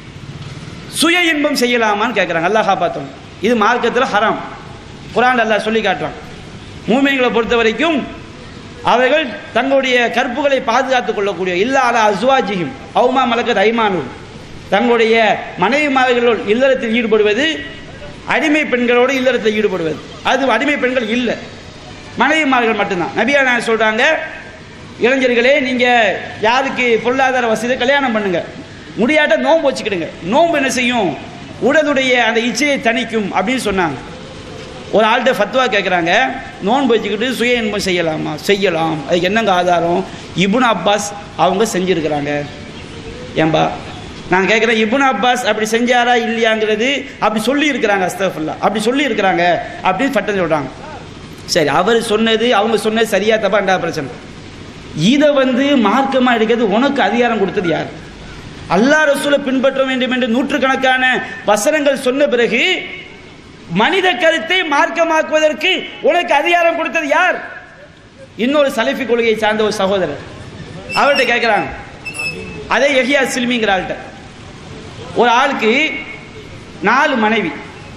Speaker 1: சுய இன்பம் செய்யலாமான்னு கேட்குறாங்க அல்லாஹ் காப்பாற்றணும் இது மார்க்கத்தில் ஹராம் குரான் அல்லாஹ் சொல்லி காட்டுறான் மூமின்களை பொறுத்த வரைக்கும் அவர்கள் தங்களுடைய கற்புகளை பாதுகாத்துக் கொள்ளக்கூடிய இல்லா அலா அஸ்வாஜியும் அவுமா மலக்கத் ஐமானூர் தங்களுடைய மனைவிமார்கள் இல்லறத்தில் ஈடுபடுவது அடிமை பெண்களோடு இல்லறத்தில் ஈடுபடுவது அது அடிமை பெண்கள் இல்லை மனைவிமார்கள் மட்டும்தான் நபியா நான் சொல்றாங்க இளைஞர்களே நீங்க யாருக்கு பொருளாதார வசதி கல்யாணம் பண்ணுங்க முடியாட்ட நோன்பு வச்சுக்கிடுங்க நோன்பு என்ன செய்யும் உடலுடைய அந்த இச்சையை தணிக்கும் அப்படின்னு சொன்னாங்க ஒரு ஆள்கிட்ட ஃபத்வா கேட்குறாங்க நோன்பு வச்சுக்கிட்டு சுய இன்பம் செய்யலாமா செய்யலாம் அதுக்கு என்னங்க ஆதாரம் இப்னு அப்பாஸ் அவங்க செஞ்சுருக்கிறாங்க ஏன்பா நான் கேட்குறேன் இப்னு அப்பாஸ் அப்படி செஞ்சாரா இல்லையாங்கிறது அப்படி சொல்லி இருக்கிறாங்க அஸ்தஃபுல்லா அப்படி சொல்லி இருக்கிறாங்க அப்படின்னு சட்டம் சொல்கிறாங்க சரி அவர் சொன்னது அவங்க சொன்னது சரியா தப்பாண்டா பிரச்சனை இதை வந்து மார்க்கமாக எடுக்கிறது உனக்கு அதிகாரம் கொடுத்தது யார் அல்லாஹ் ரசூலை பின்பற்ற வேண்டும் என்று நூற்றுக்கணக்கான வசனங்கள் சொன்ன பிறகு மனித கருத்தை மார்க்கமாக்குவதற்கு உனக்கு அதிகாரம் கொடுத்தது யார் இன்னொரு சலஃபி கொள்கையை சார்ந்த ஒரு சகோதரர் அவர்கிட்ட கேட்குறாங்க அதே எஹியா சில்மிங்கிற ஆள்கிட்ட ஒரு ஆளுக்கு நாலு மனைவி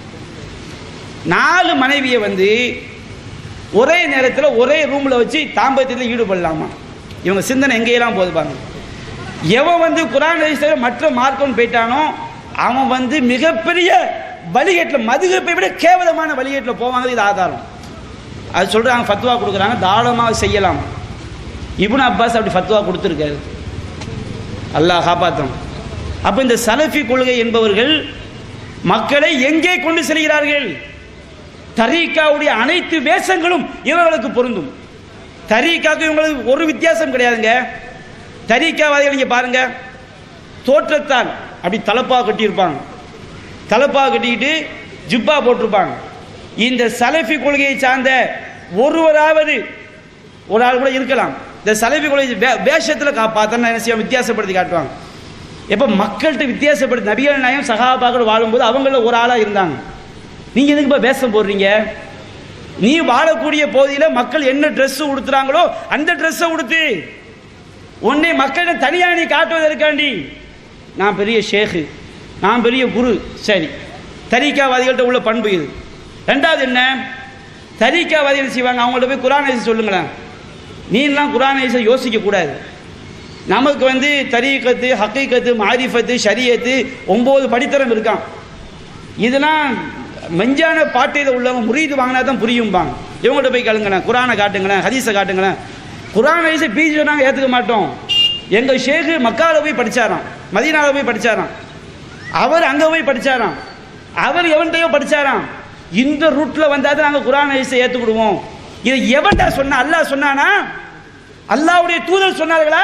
Speaker 1: நாலு மனைவியை வந்து ஒரே நேரத்தில் ஒரே ரூமில் வச்சு தாம்பத்தியத்தில் ஈடுபடலாமா இவங்க சிந்தனை எங்கேயெல்லாம் போது பாருங்க எவன் வந்து குரான் ஹதீஸை மற்ற மார்க்கம் போயிட்டானோ அவன் வந்து மிகப்பெரிய வழிகேட்டில் மதுகப்பை விட கேவலமான வழிகேட்டில் போவாங்க இது ஆதாரம் அது சொல்கிறாங்க ஃபத்வா கொடுக்குறாங்க தாராளமாக செய்யலாம் இப்னு அப்பாஸ் அப்படி ஃபத்வா கொடுத்துருக்காரு அல்லாஹ் காப்பாற்றும் அப்போ இந்த சலஃபி கொள்கை என்பவர்கள் மக்களை எங்கே கொண்டு செல்கிறார்கள் தரீக்காவுடைய அனைத்து வேஷங்களும் இவர்களுக்கு பொருந்தும் தரீக்காவுக்கு இவங்களுக்கு ஒரு வித்தியாசம் கிடையாதுங்க தரீக்காவாதிகள் நீங்க பாருங்க தோற்றத்தால் அப்படி தலப்பா கட்டியிருப்பாங்க தலப்பா கட்டிக்கிட்டு ஜிப்பா போட்டிருப்பாங்க இந்த சலஃபி கொள்கையை சார்ந்த ஒருவராவது ஒரு ஆள் கூட இருக்கலாம் இந்த சலஃபி கொள்கை வே வேஷத்தில் கா பார்த்தா என்ன செய்ய வித்தியாசப்படுத்தி காட்டுவாங்க எப்போ மக்கள்கிட்ட வித்தியாசப்படுத்தி நபிகள் நாயம் சகாபாக்கள் வாழும்போது அவங்கள ஒரு ஆளாக இருந்தாங்க நீங்கள் எதுக்கு இப்போ வேஷம் போடுறீங்க நீ வாழக்கூடிய பகுதியில் மக்கள் என்ன ட்ரெஸ் உடுத்துறாங்களோ அந்த ட்ரெஸ்ஸை உடுத்து உன்னை மக்களிடம் தனியாக நீ காட்டுவதற்காண்டி நான் பெரிய ஷேகு நான் பெரிய குரு சரி தரிக்காவாதிகள்கிட்ட உள்ள பண்பு இது ரெண்டாவது என்ன தரிக்காவாதிகள் செய்வாங்க அவங்கள்ட்ட போய் குரான் ஹதீஸ் சொல்லுங்களேன் நீலாம் குரான் ஹதீஸை யோசிக்க கூடாது நமக்கு வந்து தரீக்கத்து ஹக்கீக்கத்து மாரிஃபத்து ஷரியத்து ஒம்பது படித்தரம் இருக்கான் இதெல்லாம் மெஞ்சான பாட்டையில் உள்ளவங்க முறியது வாங்கினா தான் புரியும்பாங்க இவங்கள்ட்ட போய் கேளுங்களேன் குரானை காட்டுங்களேன் ஹதீஸை காட்டுங்களேன் குரான் ஹதீஸை பிஜி சொன்னாங்க ஏற்றுக்க மாட்டோம் எங்கள் ஷேகு மக்காவில் போய் படிச்சாராம் மதீனாவில் போய் படிச்சாராம் அவர் அங்கே போய் படிச்சாராம் அவர் எவன்கிட்டயோ படிச்சாராம் இந்த ரூட்ல வந்தால் தான் நாங்கள் குரான் ஹதீஸை ஏற்றுக்கிடுவோம் இதை எவன்டா சொன்னா அல்லாஹ் சொன்னானா அல்லாஹ்வுடைய தூதர் சொன்னார்களா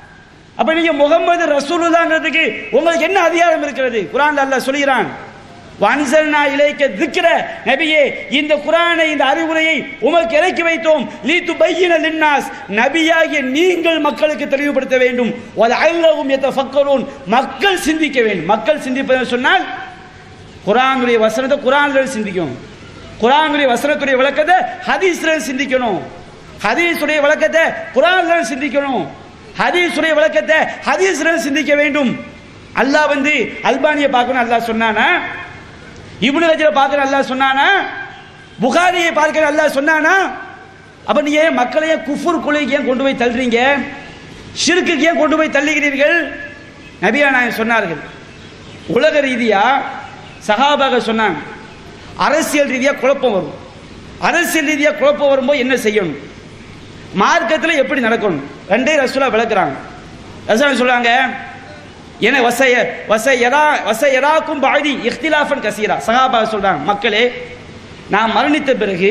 Speaker 1: அப்ப நீங்க முகமது ரசூலுல்லாங்கிறதுக்கு உங்களுக்கு என்ன அதிகாரம் இருக்கிறது குரான்ல அல்லாஹ் சொல்கிறான் வன்சல்னா இலைக்க திக்கிற நபியே இந்த குரானை இந்த அறிவுரையை உமக்கு இறக்கி வைத்தோம் லீத்து பையின லின்னாஸ் நபியாகிய நீங்கள் மக்களுக்கு தெளிவுபடுத்த வேண்டும் ஒரு அல்லாவும் எத்தஃபக்கரூன் மக்கள் சிந்திக்க வேண்டும் மக்கள் சிந்திப்பது சொன்னால் குரானுடைய வசனத்தை குரான்ல சிந்திக்கணும் குரானுடைய வசனத்துடைய விளக்கத்தை ஹதீஸ்ல சிந்திக்கணும் ஹதீஸுடைய விளக்கத்தை குரான்ல சிந்திக்கணும் ஹதீஸுடைய விளக்கத்தை ஹதீஸ்ல சிந்திக்க வேண்டும் அல்லாஹ் வந்து அல்பானியை பார்க்கணும் அல்லாஹ் சொன்னானா இப்னு ரஜரை பார்க்கணும் அல்லாஹ் சொன்னானா புகாரியை பார்க்கணும் அல்லாஹ் சொன்னானா அப்ப நீ ஏன் மக்களையே குஃபுர் கொலைக்கு ஏன் கொண்டு போய் தள்ளுறீங்க ஷிர்க்குக்கு ஏன் கொண்டு போய் தள்ளுகிறீர்கள் நபியா நாயகம் சொன்னார்கள் உலக ரீதியா சஹாபாக சொன்னாங்க அரசியல் ரீதியா குழப்பம் வரும் அரசியல் ரீதியா குழப்பம் வரும்போது என்ன செய்யணும் மார்க்கத்தில் எப்படி நடக்கணும் ரெண்டே ரசூலா விளக்குறாங்க ரசூலா சொல்றாங்க என வசைய வச எரா வச எராக்கும் பாதி இஃப்திலாஃபன் கசீரா சஹாபா சொல்றாங்க மக்களே நான் மரணித்த பிறகு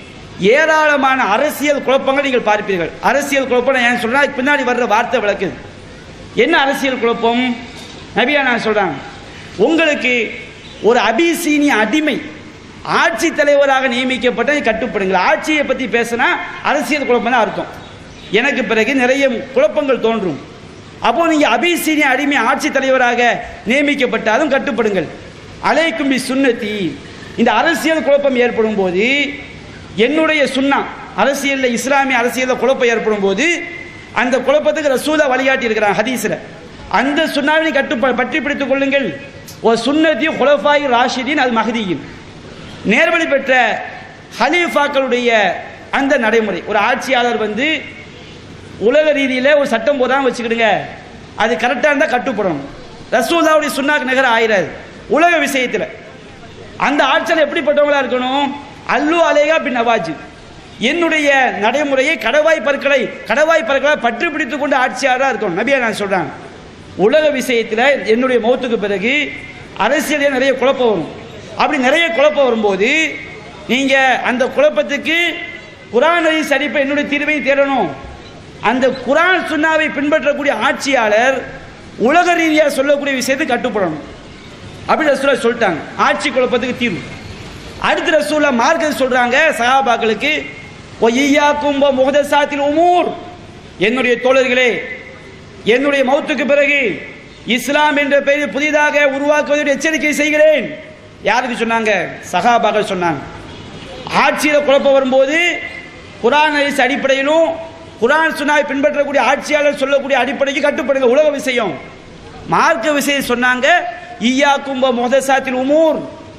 Speaker 1: ஏராளமான அரசியல் குழப்பங்கள் நீங்கள் பார்ப்பீர்கள் அரசியல் குழப்பம் நான் ஏன் சொல்றேன் அதுக்கு பின்னாடி வர்ற வார்த்தை விளக்குது என்ன அரசியல் குழப்பம் நபியா நான் சொல்றாங்க உங்களுக்கு ஒரு அபிசீனிய அடிமை ஆட்சி தலைவராக நியமிக்கப்பட்ட கட்டுப்படுங்கள் ஆட்சியை பத்தி பேசினா அரசியல் குழப்பம் தான் அர்த்தம் எனக்கு பிறகு நிறைய குழப்பங்கள் தோன்றும் அப்போ நீங்க அபிசீனிய அடிமை ஆட்சி தலைவராக நியமிக்கப்பட்டாலும் கட்டுப்படுங்கள் அலைக்கும் பி சுன்னதி இந்த அரசியல் குழப்பம் ஏற்படும் போது என்னுடைய சுன்னா அரசியலில் இஸ்லாமிய அரசியலில் குழப்பம் ஏற்படும் போது அந்த குழப்பத்துக்கு ரசூலா வழிகாட்டி இருக்கிறான் ஹதீஸ்ல அந்த சுன்னாவை நீ கட்டு பற்றி பிடித்துக் கொள்ளுங்கள் ஒரு சுன்னதி குலஃபாய் ராஷிதீன் அது மஹதியின் நேர்வழி பெற்ற ஹலீஃபாக்களுடைய அந்த நடைமுறை ஒரு ஆட்சியாளர் வந்து உலக ரீதியில் ஒரு சட்டம் போடாமல் வச்சுக்கிடுங்க அது கரெக்டாக இருந்தால் கட்டுப்படணும் ரசூல்லாவுடைய சுன்னாக்கு நிகர ஆயிராது உலக விஷயத்தில் அந்த ஆட்சியாளர் எப்படிப்பட்டவங்களா இருக்கணும் அல்லு அலேகா பின் நவாஜ் என்னுடைய நடைமுறையை கடவாய் பற்களை கடவாய் பற்களை பற்றி பிடித்துக் கொண்டு ஆட்சியாளராக இருக்கணும் நபியா நான் சொல்றேன் உலக விஷயத்தில் என்னுடைய மௌத்துக்கு பிறகு அரசியலில் நிறைய குழப்பம் வரும் அப்படி நிறைய குழப்பம் வரும்போது நீங்க அந்த குழப்பத்துக்கு குரான் ஹதீஸ் அடிப்பை என்னுடைய தீர்வை தேடணும் அந்த குரான் சுன்னாவை பின்பற்றக்கூடிய ஆட்சியாளர் உலக ரீதியாக சொல்லக்கூடிய விஷயத்துக்கு கட்டுப்படணும் அப்படி ரசூலா சொல்லிட்டாங்க ஆட்சி குழப்பத்துக்கு தீர்வு அடுத்து ரசூலா மார்க்கெட் சொல்றாங்க சஹாபாக்களுக்கு ஒய்யாக்கும் முகதசாத்தில் உமூர் என்னுடைய தோழர்களே என்னுடைய மௌத்துக்கு பிறகு இஸ்லாம் என்ற பெயரில் புதிதாக உருவாக்குவதற்கு எச்சரிக்கை செய்கிறேன் யாருக்கு சொன்னாங்க சஹாபாக்கள் சொன்னாங்க ஆட்சியில் குழப்பம் வரும்போது குரான் ஹதீஸ் அடிப்படையிலும் குரான் சுனாவை பின்பற்றக்கூடிய ஆட்சியாளர் சொல்லக்கூடிய அடிப்படைக்கு கட்டுப்படுங்க உலக விஷயம் மார்க்க விஷயம் சொன்னாங்க ஈயா கும்ப முகதசாத்தில் உமூர்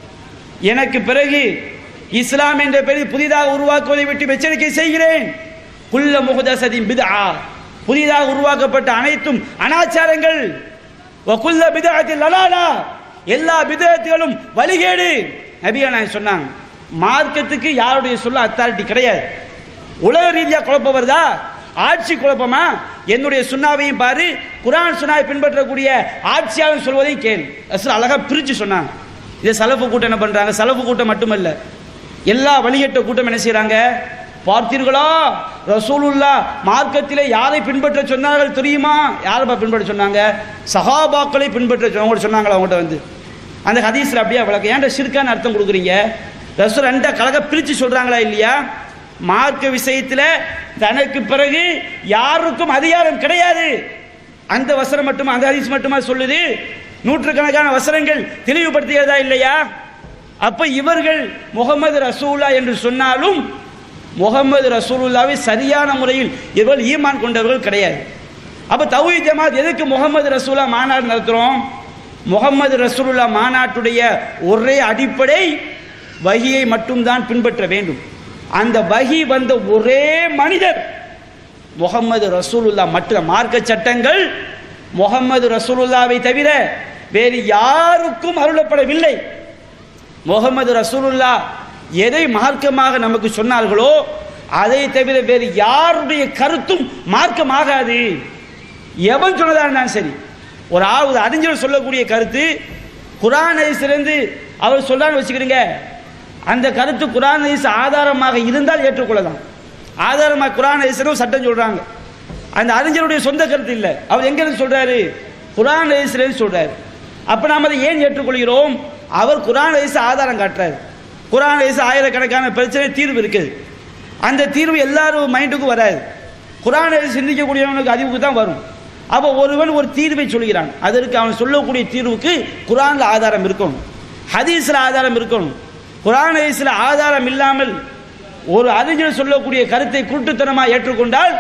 Speaker 1: எனக்கு பிறகு இஸ்லாம் என்ற பெயரில் புதிதாக உருவாக்குவதை விட்டு எச்சரிக்கை செய்கிறேன் குல்ல முகதசதின் பிதா புதிதாக உருவாக்கப்பட்ட அனைத்தும் அனாச்சாரங்கள் வகுல்ல பிதத்தில் லலாலா எல்லா பிதத்துகளும் வழிகேடு நபியா நான் சொன்னாங்க மார்க்கத்துக்கு யாருடைய சொல்ல அத்தாரிட்டி கிடையாது உலக ரீதியா குழப்பம் வருதா ஆட்சி குழப்பமா என்னுடைய சுண்ணாவையும் பாரு குரான் சுண்ணாவை பின்பற்றக்கூடிய ஆட்சியாளர் சொல்வதையும் கேள் ரசூல் அழகா பிரிச்சு சொன்னாங்க இதை சலப்பு கூட்டம் என்ன பண்றாங்க சலப்பு கூட்டம் மட்டுமல்ல எல்லா வழிகட்ட கூட்டம் என்ன செய்றாங்க பார்த்தீர்களா ரசூலுல்லா மார்க்கத்திலே யாரை பின்பற்ற சொன்னார்கள் தெரியுமா யாரை பின்பற்ற சொன்னாங்க சஹாபாக்களை பின்பற்ற சொன்ன- அவங்கள்ட்ட சொன்னாங்களா அவங்கள்ட்ட வந்து அந்த ஹதீஸ்ல அப்படியே விளக்க ஏன்டா சிறுக்கான அர்த்தம் கொடுக்குறீங்க ரசூல் ரெண்ட கழக பிரிச்சு சொல்றாங்களா இல்லையா மார்க்க விஷயத்துல தனக்கு பிறகு யாருக்கும் அதிகாரம் கிடையாது அந்த வசனம் மட்டுமா அந்த ஹதீஸ் மட்டுமா சொல்லுது நூற்றுக்கணக்கான வசனங்கள் தெளிவுபடுத்துகிறதா இல்லையா அப்ப இவர்கள் முகமது ரசூல்லா என்று சொன்னாலும் முகமது ரசூலுல்லாவை சரியான முறையில் இவர்கள் ஈமான் கொண்டவர்கள் கிடையாது அப்ப தௌஹி ஜமாத் எதுக்கு முகமது ரசூலா மாநாடு நடத்துறோம் முகமது ரசூலுல்லா மாநாட்டுடைய ஒரே அடிப்படை வகியை மட்டும்தான் பின்பற்ற வேண்டும் அந்த வகி வந்த ஒரே மனிதர் முகமது ரசூலுல்லா மற்ற மார்க்க சட்டங்கள் முகமது ரசூலுல்லாவை தவிர வேறு யாருக்கும் அருளப்படவில்லை முகமது ரசூலுல்லா எதை மார்க்கமாக நமக்கு சொன்னார்களோ அதை தவிர வேறு யாருடைய கருத்தும் மார்க்கமாகாது எவன் சொன்னதா இருந்தாலும் சரி ஒரு ஆவது அறிஞர் சொல்லக்கூடிய கருத்து குரான் ஹதீஸிலிருந்து அவர் சொல்றான்னு வச்சுக்கிடுங்க அந்த கருத்து குரான் ஹதீஸ் ஆதாரமாக இருந்தால் ஏற்றுக்கொள்ளலாம் ஆதாரமாக குரான் ஹதீஸ்னு ஒரு சட்டம் சொல்றாங்க அந்த அறிஞருடைய சொந்த கருத்து இல்லை அவர் எங்க இருந்து சொல்றாரு குரான் ஹதீஸ்லேருந்து சொல்றாரு அப்ப நாம் அதை ஏன் ஏற்றுக்கொள்கிறோம் அவர் குரான் வயசு ஆதாரம் காட்டுறாரு குரான் வயசு ஆயிரக்கணக்கான பிரச்சனை தீர்வு இருக்குது அந்த தீர்வு எல்லாரும் மைண்டுக்கும் வராது குரானை சிந்திக்கக்கூடியவனுக்கு அறிவுக்கு தான் வரும் அப்போ ஒருவன் ஒரு தீர்வை சொல்கிறான் அதற்கு அவன் சொல்லக்கூடிய தீர்வுக்கு குரான்ல ஆதாரம் இருக்கணும் ஹதீஸ்ல ஆதாரம் இருக்கணும் குரான் ஹதீஸ்ல ஆதாரம் இல்லாமல் ஒரு அறிஞர் சொல்லக்கூடிய கருத்தை குருட்டுத்தனமாக ஏற்றுக்கொண்டால்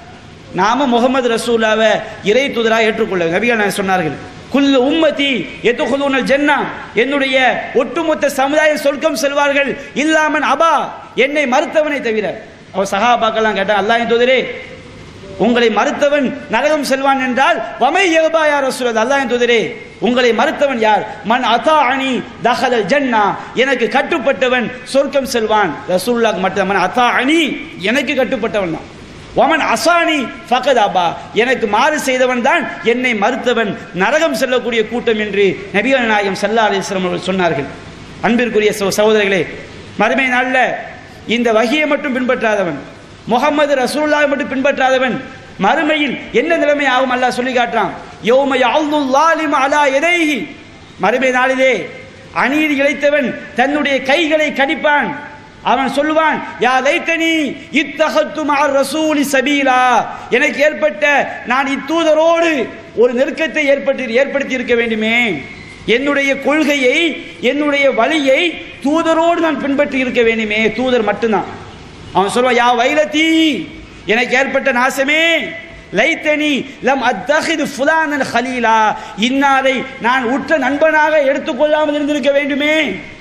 Speaker 1: நாம முகமது ரசூலாவை இறை தூதரா ஏற்றுக்கொள்ள நபிகள் நான் சொன்னார்கள் குல்லு உம்மதி எத்துகுலூனல் ஜன்னா என்னுடைய ஒட்டுமொத்த சமுதாயம் சொர்க்கம் செல்வார்கள் இல்லாமன் அபா என்னை மறுத்தவனை தவிர அவர் சகாபாக்கெல்லாம் கேட்டான் அல்லாஹ் தூதரே உங்களை மறுத்தவன் நரகம் செல்வான் என்றால் வமை யகபா யார் ரசூலத் அல்லாஹ் தூதரே உங்களை மறுத்தவன் யார் மன் அதா அணி தஹலல் ஜன்னா எனக்கு கட்டுப்பட்டவன் சொர்க்கம் செல்வான் ரசூலுல்லாஹ் மட்டும் மன் அதா அணி எனக்கு கட்டுப்பட்டவன் தான் ஒமன் அசானி ஃபகதாபா எனக்கு மாறு செய்தவன் தான் என்னை மறுத்தவன் நரகம் செல்லக்கூடிய கூட்டம் என்று நபிகள் நாயகம் சல்லா அலிஸ்லாம் அவர்கள் சொன்னார்கள் அன்பிற்குரிய சகோ- சகோதரர்களே மறுமை நாளில் இந்த வகியை மட்டும் பின்பற்றாதவன் முகமது ரசூலுல்லாஹை மட்டும் பின்பற்றாதவன் மறுமையில் என்ன நிலைமை ஆகும் அல்லாஹ் சொல்லி காட்டுறான் யௌம யஅல்லுல்லாலிம அலா எதைஹி மறுமை நாளிலே அநீதி இழைத்தவன் தன்னுடைய கைகளை கடிப்பான் அவன் சொல்லுவான் யா லைத்தனி இத்தகத்து மார் ரசூலி சபீலா எனக்கு ஏற்பட்ட நான் இத்தூதரோடு ஒரு நெருக்கத்தை ஏற்பட்டு ஏற்படுத்தி இருக்க வேண்டுமே என்னுடைய கொள்கையை என்னுடைய வழியை தூதரோடு நான் பின்பற்றி இருக்க வேண்டுமே தூதர் மட்டும்தான் அவன் சொல்லுவான் யா வைலத்தி எனக்கு ஏற்பட்ட நாசமே லைத்தனி லம் அத்தஹிது ஃபுலானன் ஹலீலா இன்னாரை நான் உற்ற நண்பனாக எடுத்துக்கொள்ளாமல் இருந்திருக்க வேண்டுமே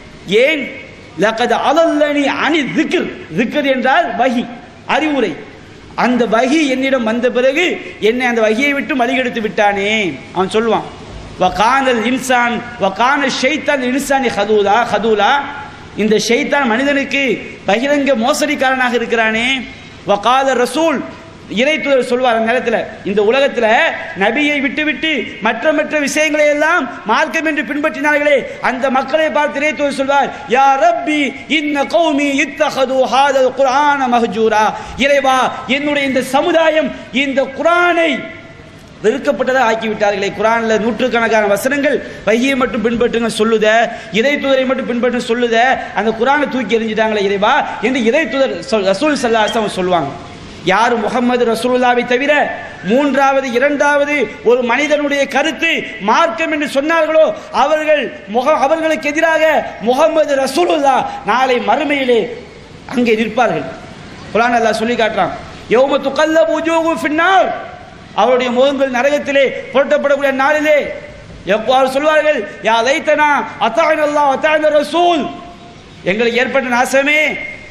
Speaker 1: ஏன் லக்கது அலல்லனி அணி திக்ர் திக்ர் என்றால் வஹி அறிவுரை அந்த வஹி என்னிடம் வந்த பிறகு என்னை அந்த வகியை விட்டு மலிகெடுத்து விட்டானே அவன் சொல்லுவான் வகானல் இன்சான் வகான ஷைத்தான் இன்சானி ஹதூலா ஹதூலா இந்த ஷைத்தான் மனிதனுக்கு பகிரங்க மோசடிக்காரனாக இருக்கிறானே வகால ரசூல் இறைத்துதர் சொல்வார் அந்த நேரத்தில் இந்த உலகத்தில் நபியை விட்டுவிட்டு மற்ற மற்ற விஷயங்களை எல்லாம் மார்க்கம் என்று பின்பற்றினார்களே அந்த மக்களை பார்த்து இறைத்துதர் சொல்வார் யா ரப்பி இன்ன கௌமி இத்தஹது ஹாதல் குர்ஆன மஹ்ஜூரா இறைவா என்னுடைய இந்த சமுதாயம் இந்த குர்ஆனை வெறுக்கப்பட்டதாக ஆக்கி விட்டார்களே குரான்ல நூற்றுக்கணக்கான வசனங்கள் வகியை மட்டும் பின்பற்றுங்க சொல்லுத இறை தூதரை மட்டும் பின்பற்று சொல்லுத அந்த குரானை தூக்கி எறிஞ்சிட்டாங்களே இறைவா என்று இறை தூதர் சொல் ரசூல் சல்லாஹம் சொல்லுவாங்க யார் முகமது ரசூலுல்லாவை தவிர மூன்றாவது இரண்டாவது ஒரு மனிதனுடைய கருத்து மார்க்கம் என்று சொன்னார்களோ அவர்கள் முக அவர்களுக்கு எதிராக முகமது ரசூலுல்லா நாளை மறுமையிலே அங்கே நிற்பார்கள் குரான் அல்லாஹ் சொல்லி காட்டுறான் யௌம துகல்லபு உஜூஹு ஃபின்னார் அவருடைய முகங்கள் நரகத்திலே புரட்டப்படக்கூடிய நாளிலே எவ்வாறு சொல்வார்கள் யா லைத்தனா அத்தாயின் அல்லாஹ் அத்தாயின் ரசூல் எங்களுக்கு ஏற்பட்ட நாசமே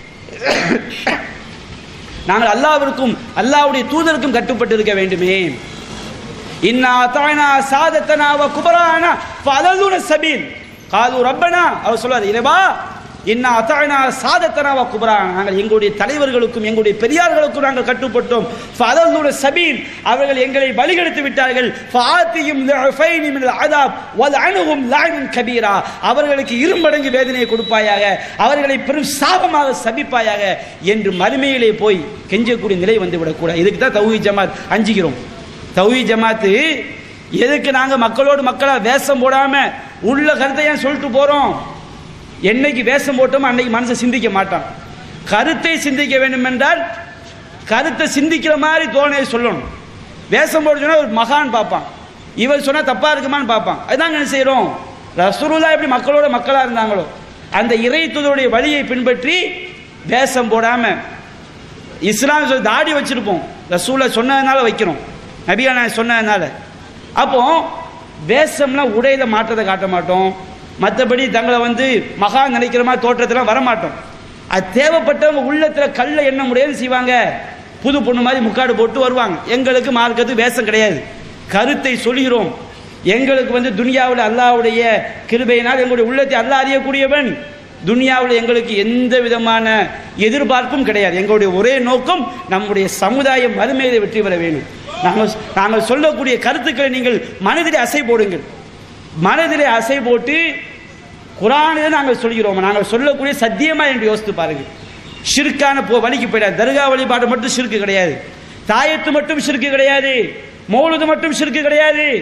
Speaker 1: நாங்கள் அல்லாவிற்கும் அல்லாஹ்வுடைய தூதருக்கும் கட்டுப்பட்டு இருக்க வேண்டுமே இன்னா அத்தாயினா சாதத்தனா வ குபரானா ஃபலதுன சபீல் காது ரப்பனா அவர் சொல்வார் இறைவா இன்னா அத்தாயினா சாதத்தனா வ குபரானா நாங்கள் எங்களுடைய தலைவர்களுக்கும் எங்களுடைய பெரியார்களுக்கும் நாங்கள் கட்டுப்பட்டோம் ஃபலதுன சபீல் அவர்கள் எங்களை வழிகெடுத்து விட்டார்கள் ஃபாத்தியும் லிஃபைனி மினல் அதாப் வல்அனுஹும் லஅனன் கபீரா அவர்களுக்கு இருமடங்கு வேதனையை கொடுப்பாயாக அவர்களை பெரும் சாபமாக சபிப்பாயாக என்று மறுமையிலே போய் கெஞ்சக்கூடிய நிலை வந்து விடக்கூடாது இதுக்கு தான் தௌஹீத் ஜமாத் அஞ்சுகிறோம் தௌஹி ஜமாத்து எதுக்கு நாங்க மக்களோடு மக்களா வேஷம் போடாம உள்ள கருத்தை ஏன் சொல்லிட்டு போறோம் என்னைக்கு வேஷம் போட்டோமோ அன்னைக்கு மனசை சிந்திக்க மாட்டான் கருத்தை சிந்திக்க வேண்டும் என்றால் கருத்தை சிந்திக்கிற மாதிரி தோணையை சொல்லணும் வேஷம் போட சொன்னா ஒரு மகான் பார்ப்பான் இவர் சொன்னா தப்பா இருக்குமான்னு பார்ப்பான் அதுதான் என்ன செய்றோம் ரசூலுல்லாஹ் எப்படி மக்களோட மக்களா இருந்தாங்களோ அந்த இறை தூதருடைய வழியை பின்பற்றி வேஷம் போடாம இஸ்லாம் சொல்லி தாடி வச்சிருப்போம் ரசூலை சொன்னதுனால வைக்கிறோம் நபியா நான் சொன்னதுனால அப்போ வேஷம்லாம் உடையில மாற்றத்தை காட்ட மாட்டோம் மற்றபடி தங்களை வந்து மகா நினைக்கிற மாதிரி தோற்றத்தெல்லாம் வரமாட்டோம் அது தேவைப்பட்டவங்க உள்ளத்தில் கல்ல எண்ண முடியாது செய்வாங்க புது பொண்ணு மாதிரி முக்காடு போட்டு வருவாங்க எங்களுக்கு மார்க்கத்து வேஷம் கிடையாது கருத்தை சொல்கிறோம் எங்களுக்கு வந்து துனியாவில் அல்லாஹ்வுடைய கிருபையினால் எங்களுடைய உள்ளத்தை அல்லாஹ் அறியக்கூடியவன் துனியாவில் எங்களுக்கு எந்த விதமான எதிர்பார்ப்பும் கிடையாது எங்களுடைய ஒரே நோக்கம் நம்முடைய சமுதாயம் மறுமையில வெற்றி பெற வேண்டும் நாங்கள் நாங்கள் சொல்லக்கூடிய கருத்துக்களை நீங்கள் மனதிலே அசை போடுங்கள் மனதிலே அசை போட்டு குரானிலே நாங்கள் சொல்கிறோம் நாங்கள் சொல்லக்கூடிய சத்தியமா என்று யோசித்து பாருங்கள் ஷிர்கான போ வழிக்கு போயிடாது தர்கா வழிபாடு மட்டும் ஷிர்க்கு கிடையாது தாயத்து மட்டும் ஷிர்க்கு கிடையாது மௌலுது மட்டும் ஷிர்க்கு கிடையாது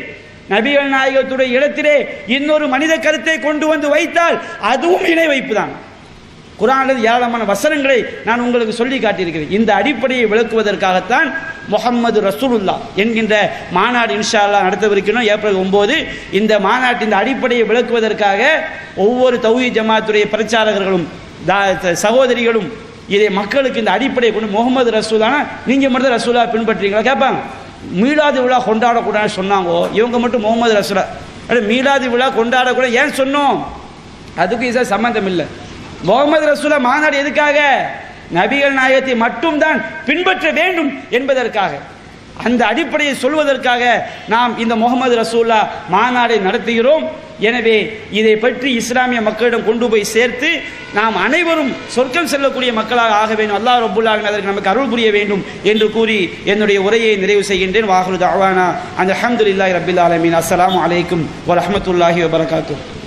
Speaker 1: நபிகள் நாயகத்துடைய இடத்திலே இன்னொரு மனித கருத்தை கொண்டு வந்து வைத்தால் அதுவும் இணை வைப்பு தான் குரானில் ஏராளமான வசனங்களை நான் உங்களுக்கு சொல்லி காட்டியிருக்கிறேன் இந்த அடிப்படையை விளக்குவதற்காகத்தான் முகம்மது ரசூலுல்லா என்கின்ற மாநாடு இன்ஷா அல்லாஹ் நடத்தவிருக்கணும் ஏப்ரல் ஒன்பது இந்த மாநாட்டின் இந்த அடிப்படையை விளக்குவதற்காக ஒவ்வொரு தௌஹி ஜமாத்துடைய பிரச்சாரகர்களும் தா- சகோதரிகளும் இதை மக்களுக்கு இந்த அடிப்படையை கொண்டு முகமது ரசூலானா நீங்கள் மட்டும் ரசூலா பின்பற்றீங்களா கேட்பாங்க மீளாது விழா கொண்டாடக்கூடாதுன்னு சொன்னாங்கோ இவங்க மட்டும் முகமது ரசூலா அட மீளாது விழா கொண்டாடக்கூடாது ஏன் சொன்னோம் அதுக்கும் இசா சம்பந்தம் இல்லை முகமது ரசூலா மாநாடு எதுக்காக நபிகள் நாயகத்தை மட்டும்தான் பின்பற்ற வேண்டும் என்பதற்காக அந்த அடிப்படையை சொல்வதற்காக நாம் இந்த முகமது ரசூல்லா மாநாடை நடத்துகிறோம் எனவே இதை பற்றி இஸ்லாமிய மக்களிடம் கொண்டு போய் சேர்த்து நாம் அனைவரும் சொர்க்கம் செல்லக்கூடிய மக்களாக ஆக வேண்டும் அல்லாஹ் ரபுல்லாஹின் அதற்கு நமக்கு அருள் புரிய வேண்டும் என்று கூறி என்னுடைய உரையை நிறைவு செய்கின்றேன் வாஹுரு தாவானா அந்த அஹமதுல்லாஹி ரபில் ஆலமீன் அஸ்ஸலாமு அலைக்கும் வரஹ்மத்துல்லாஹி வபரகாத்துஹ்